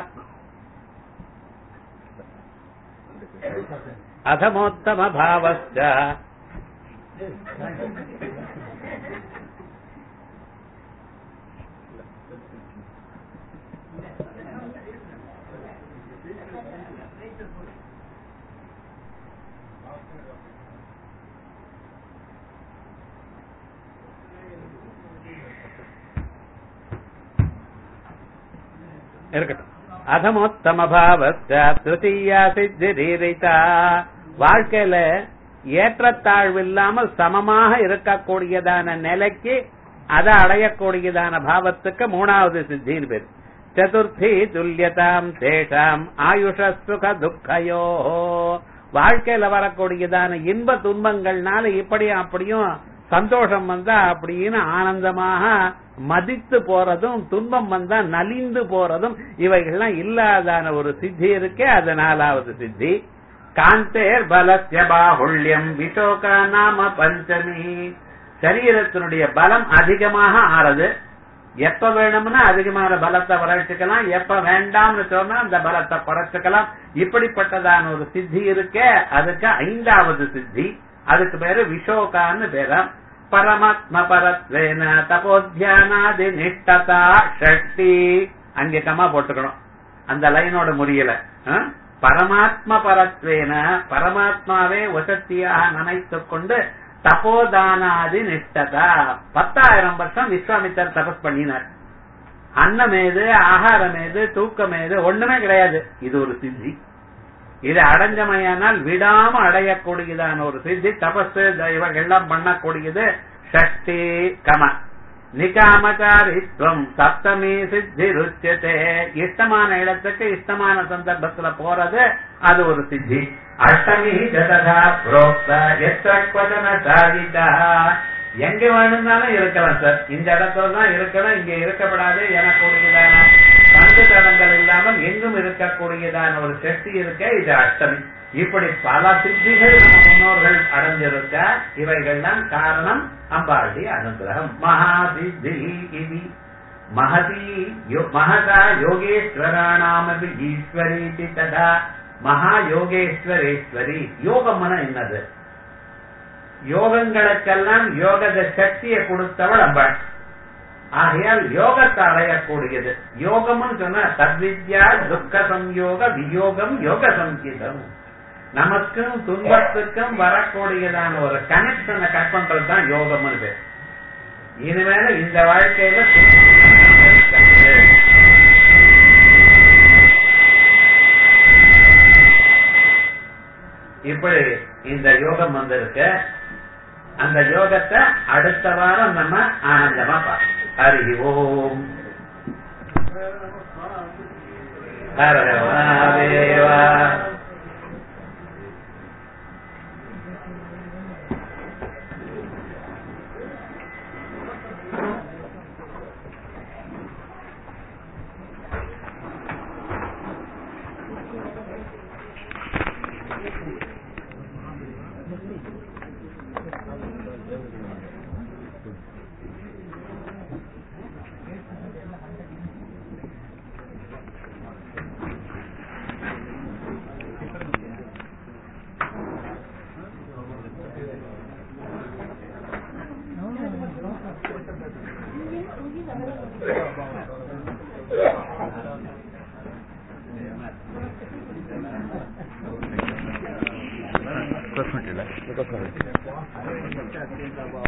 अधमोत्तम भावश्च இருக்கட்டும் அதமோத்தம பாவஸ்த திருத்தீயா சித்திரீரிதா வாழ்க்கையில ஏற்றத்தாழ்வு இல்லாமல் சமமாக இருக்கக்கூடியதான நிலைக்கு அதை அடையக்கூடியதான பாவத்துக்கு மூணாவது சித்தின்னு பேர் சதுர்த்தி துல்லியதாம் தேஷாம் ஆயுஷ சுக துக்கயோ வாழ்க்கையில வரக்கூடியதான இன்ப துன்பங்கள்னால இப்படியும் அப்படியும் சந்தோஷம் வந்தா அப்படின்னு ஆனந்தமாக மதித்து போறதும் துன்பம் வந்தா நலிந்து போறதும் இவைகள்லாம் இல்லாதான ஒரு சித்தி இருக்கே அது நாலாவது சித்தி காந்தேர் பலஸ்ய பாகுல்யம் விசோகா நாம பஞ்சமி சரீரத்தினுடைய பலம் அதிகமாக ஆறது எப்ப வேணும்னா அதிகமான பலத்தை வளர்ச்சிக்கலாம் எப்ப வேண்டாம்னு சொன்னா அந்த பலத்தை குறைச்சுக்கலாம் இப்படிப்பட்டதான ஒரு சித்தி இருக்கே அதுக்கு ஐந்தாவது சித்தி அதுக்கு பேரு விஷோகான்னு பேரம் பரமாத்ம பரத்வேன தபோத்தியானாதி நிஷ்டதா ஷஷ்டி அங்கே கமா போட்டுக்கணும் அந்த லைனோட முடியல பரமாத்ம பரத்வேன பரமாத்மாவே வசத்தியாக நினைத்துக் கொண்டு தபோதானாதி நிஷ்டதா பத்தாயிரம் வருஷம் விஸ்வாமித்தர் தபஸ் பண்ணினார் அன்னம் ஏது ஆகாரம் ஏது தூக்கம் ஏது ஒண்ணுமே கிடையாது இது ஒரு சித்தி இது அடைஞ்சமையானால் விடாம அடையக்கூடியதான ஒரு சித்தி தபஸ் இவர்கள்லாம் பண்ணக்கூடியது ஷஷ்டி கம நிகாமகாரித்வம் சப்தமி சித்தி ருச்சியதே இஷ்டமான இடத்துக்கு இஷ்டமான சந்தர்ப்பத்துல போறது அது ஒரு சித்தி அஷ்டமி ஜததா புரோக்த எத்தன சாதிதா எங்க வேணும்னாலும் இருக்கலாம் சார் இந்த இடத்துல தான் இருக்கணும் இங்க இருக்கப்படாது எனக்கூடியதான பங்கு தடங்கள் இல்லாமல் எங்கும் இருக்கக்கூடியதான ஒரு சக்தி இருக்க இது அஷ்டமி இப்படி பல சித்திகள் நம்ம முன்னோர்கள் அடைஞ்சிருக்க இவைகள்லாம் காரணம் அம்பாளுடைய அனுகிரகம் மகாசித்தி இது மகதி மகதா யோகேஸ்வராணாமபி ஈஸ்வரி ததா மகா யோகேஸ்வரேஸ்வரி யோகம்னா என்னது யோகங்களுக்கெல்லாம் யோகத சக்தியை கொடுத்தவள் அம்பாள் ஆகையால் யோகத்தை அடையக்கூடியது யோகம்னு சொன்னா தத்வித்யா துக்க சம்யோக வியோகம் யோக சங்கீதம் நமக்கும் துன்பத்துக்கும் வரக்கூடியதான ஒரு கனெக்ஷனை கட் பண்றது தான் யோகம்னு பேர் இனிமேல இந்த வாழ்க்கையில இப்படி இந்த யோகம் வந்திருக்கு அந்த யோகத்தை அடுத்த வாரம் நம்ம ஆனந்தமா பார்க்கணும் ஹரி ஓம் ஹர மகாதேவா ಇಲ್ಲ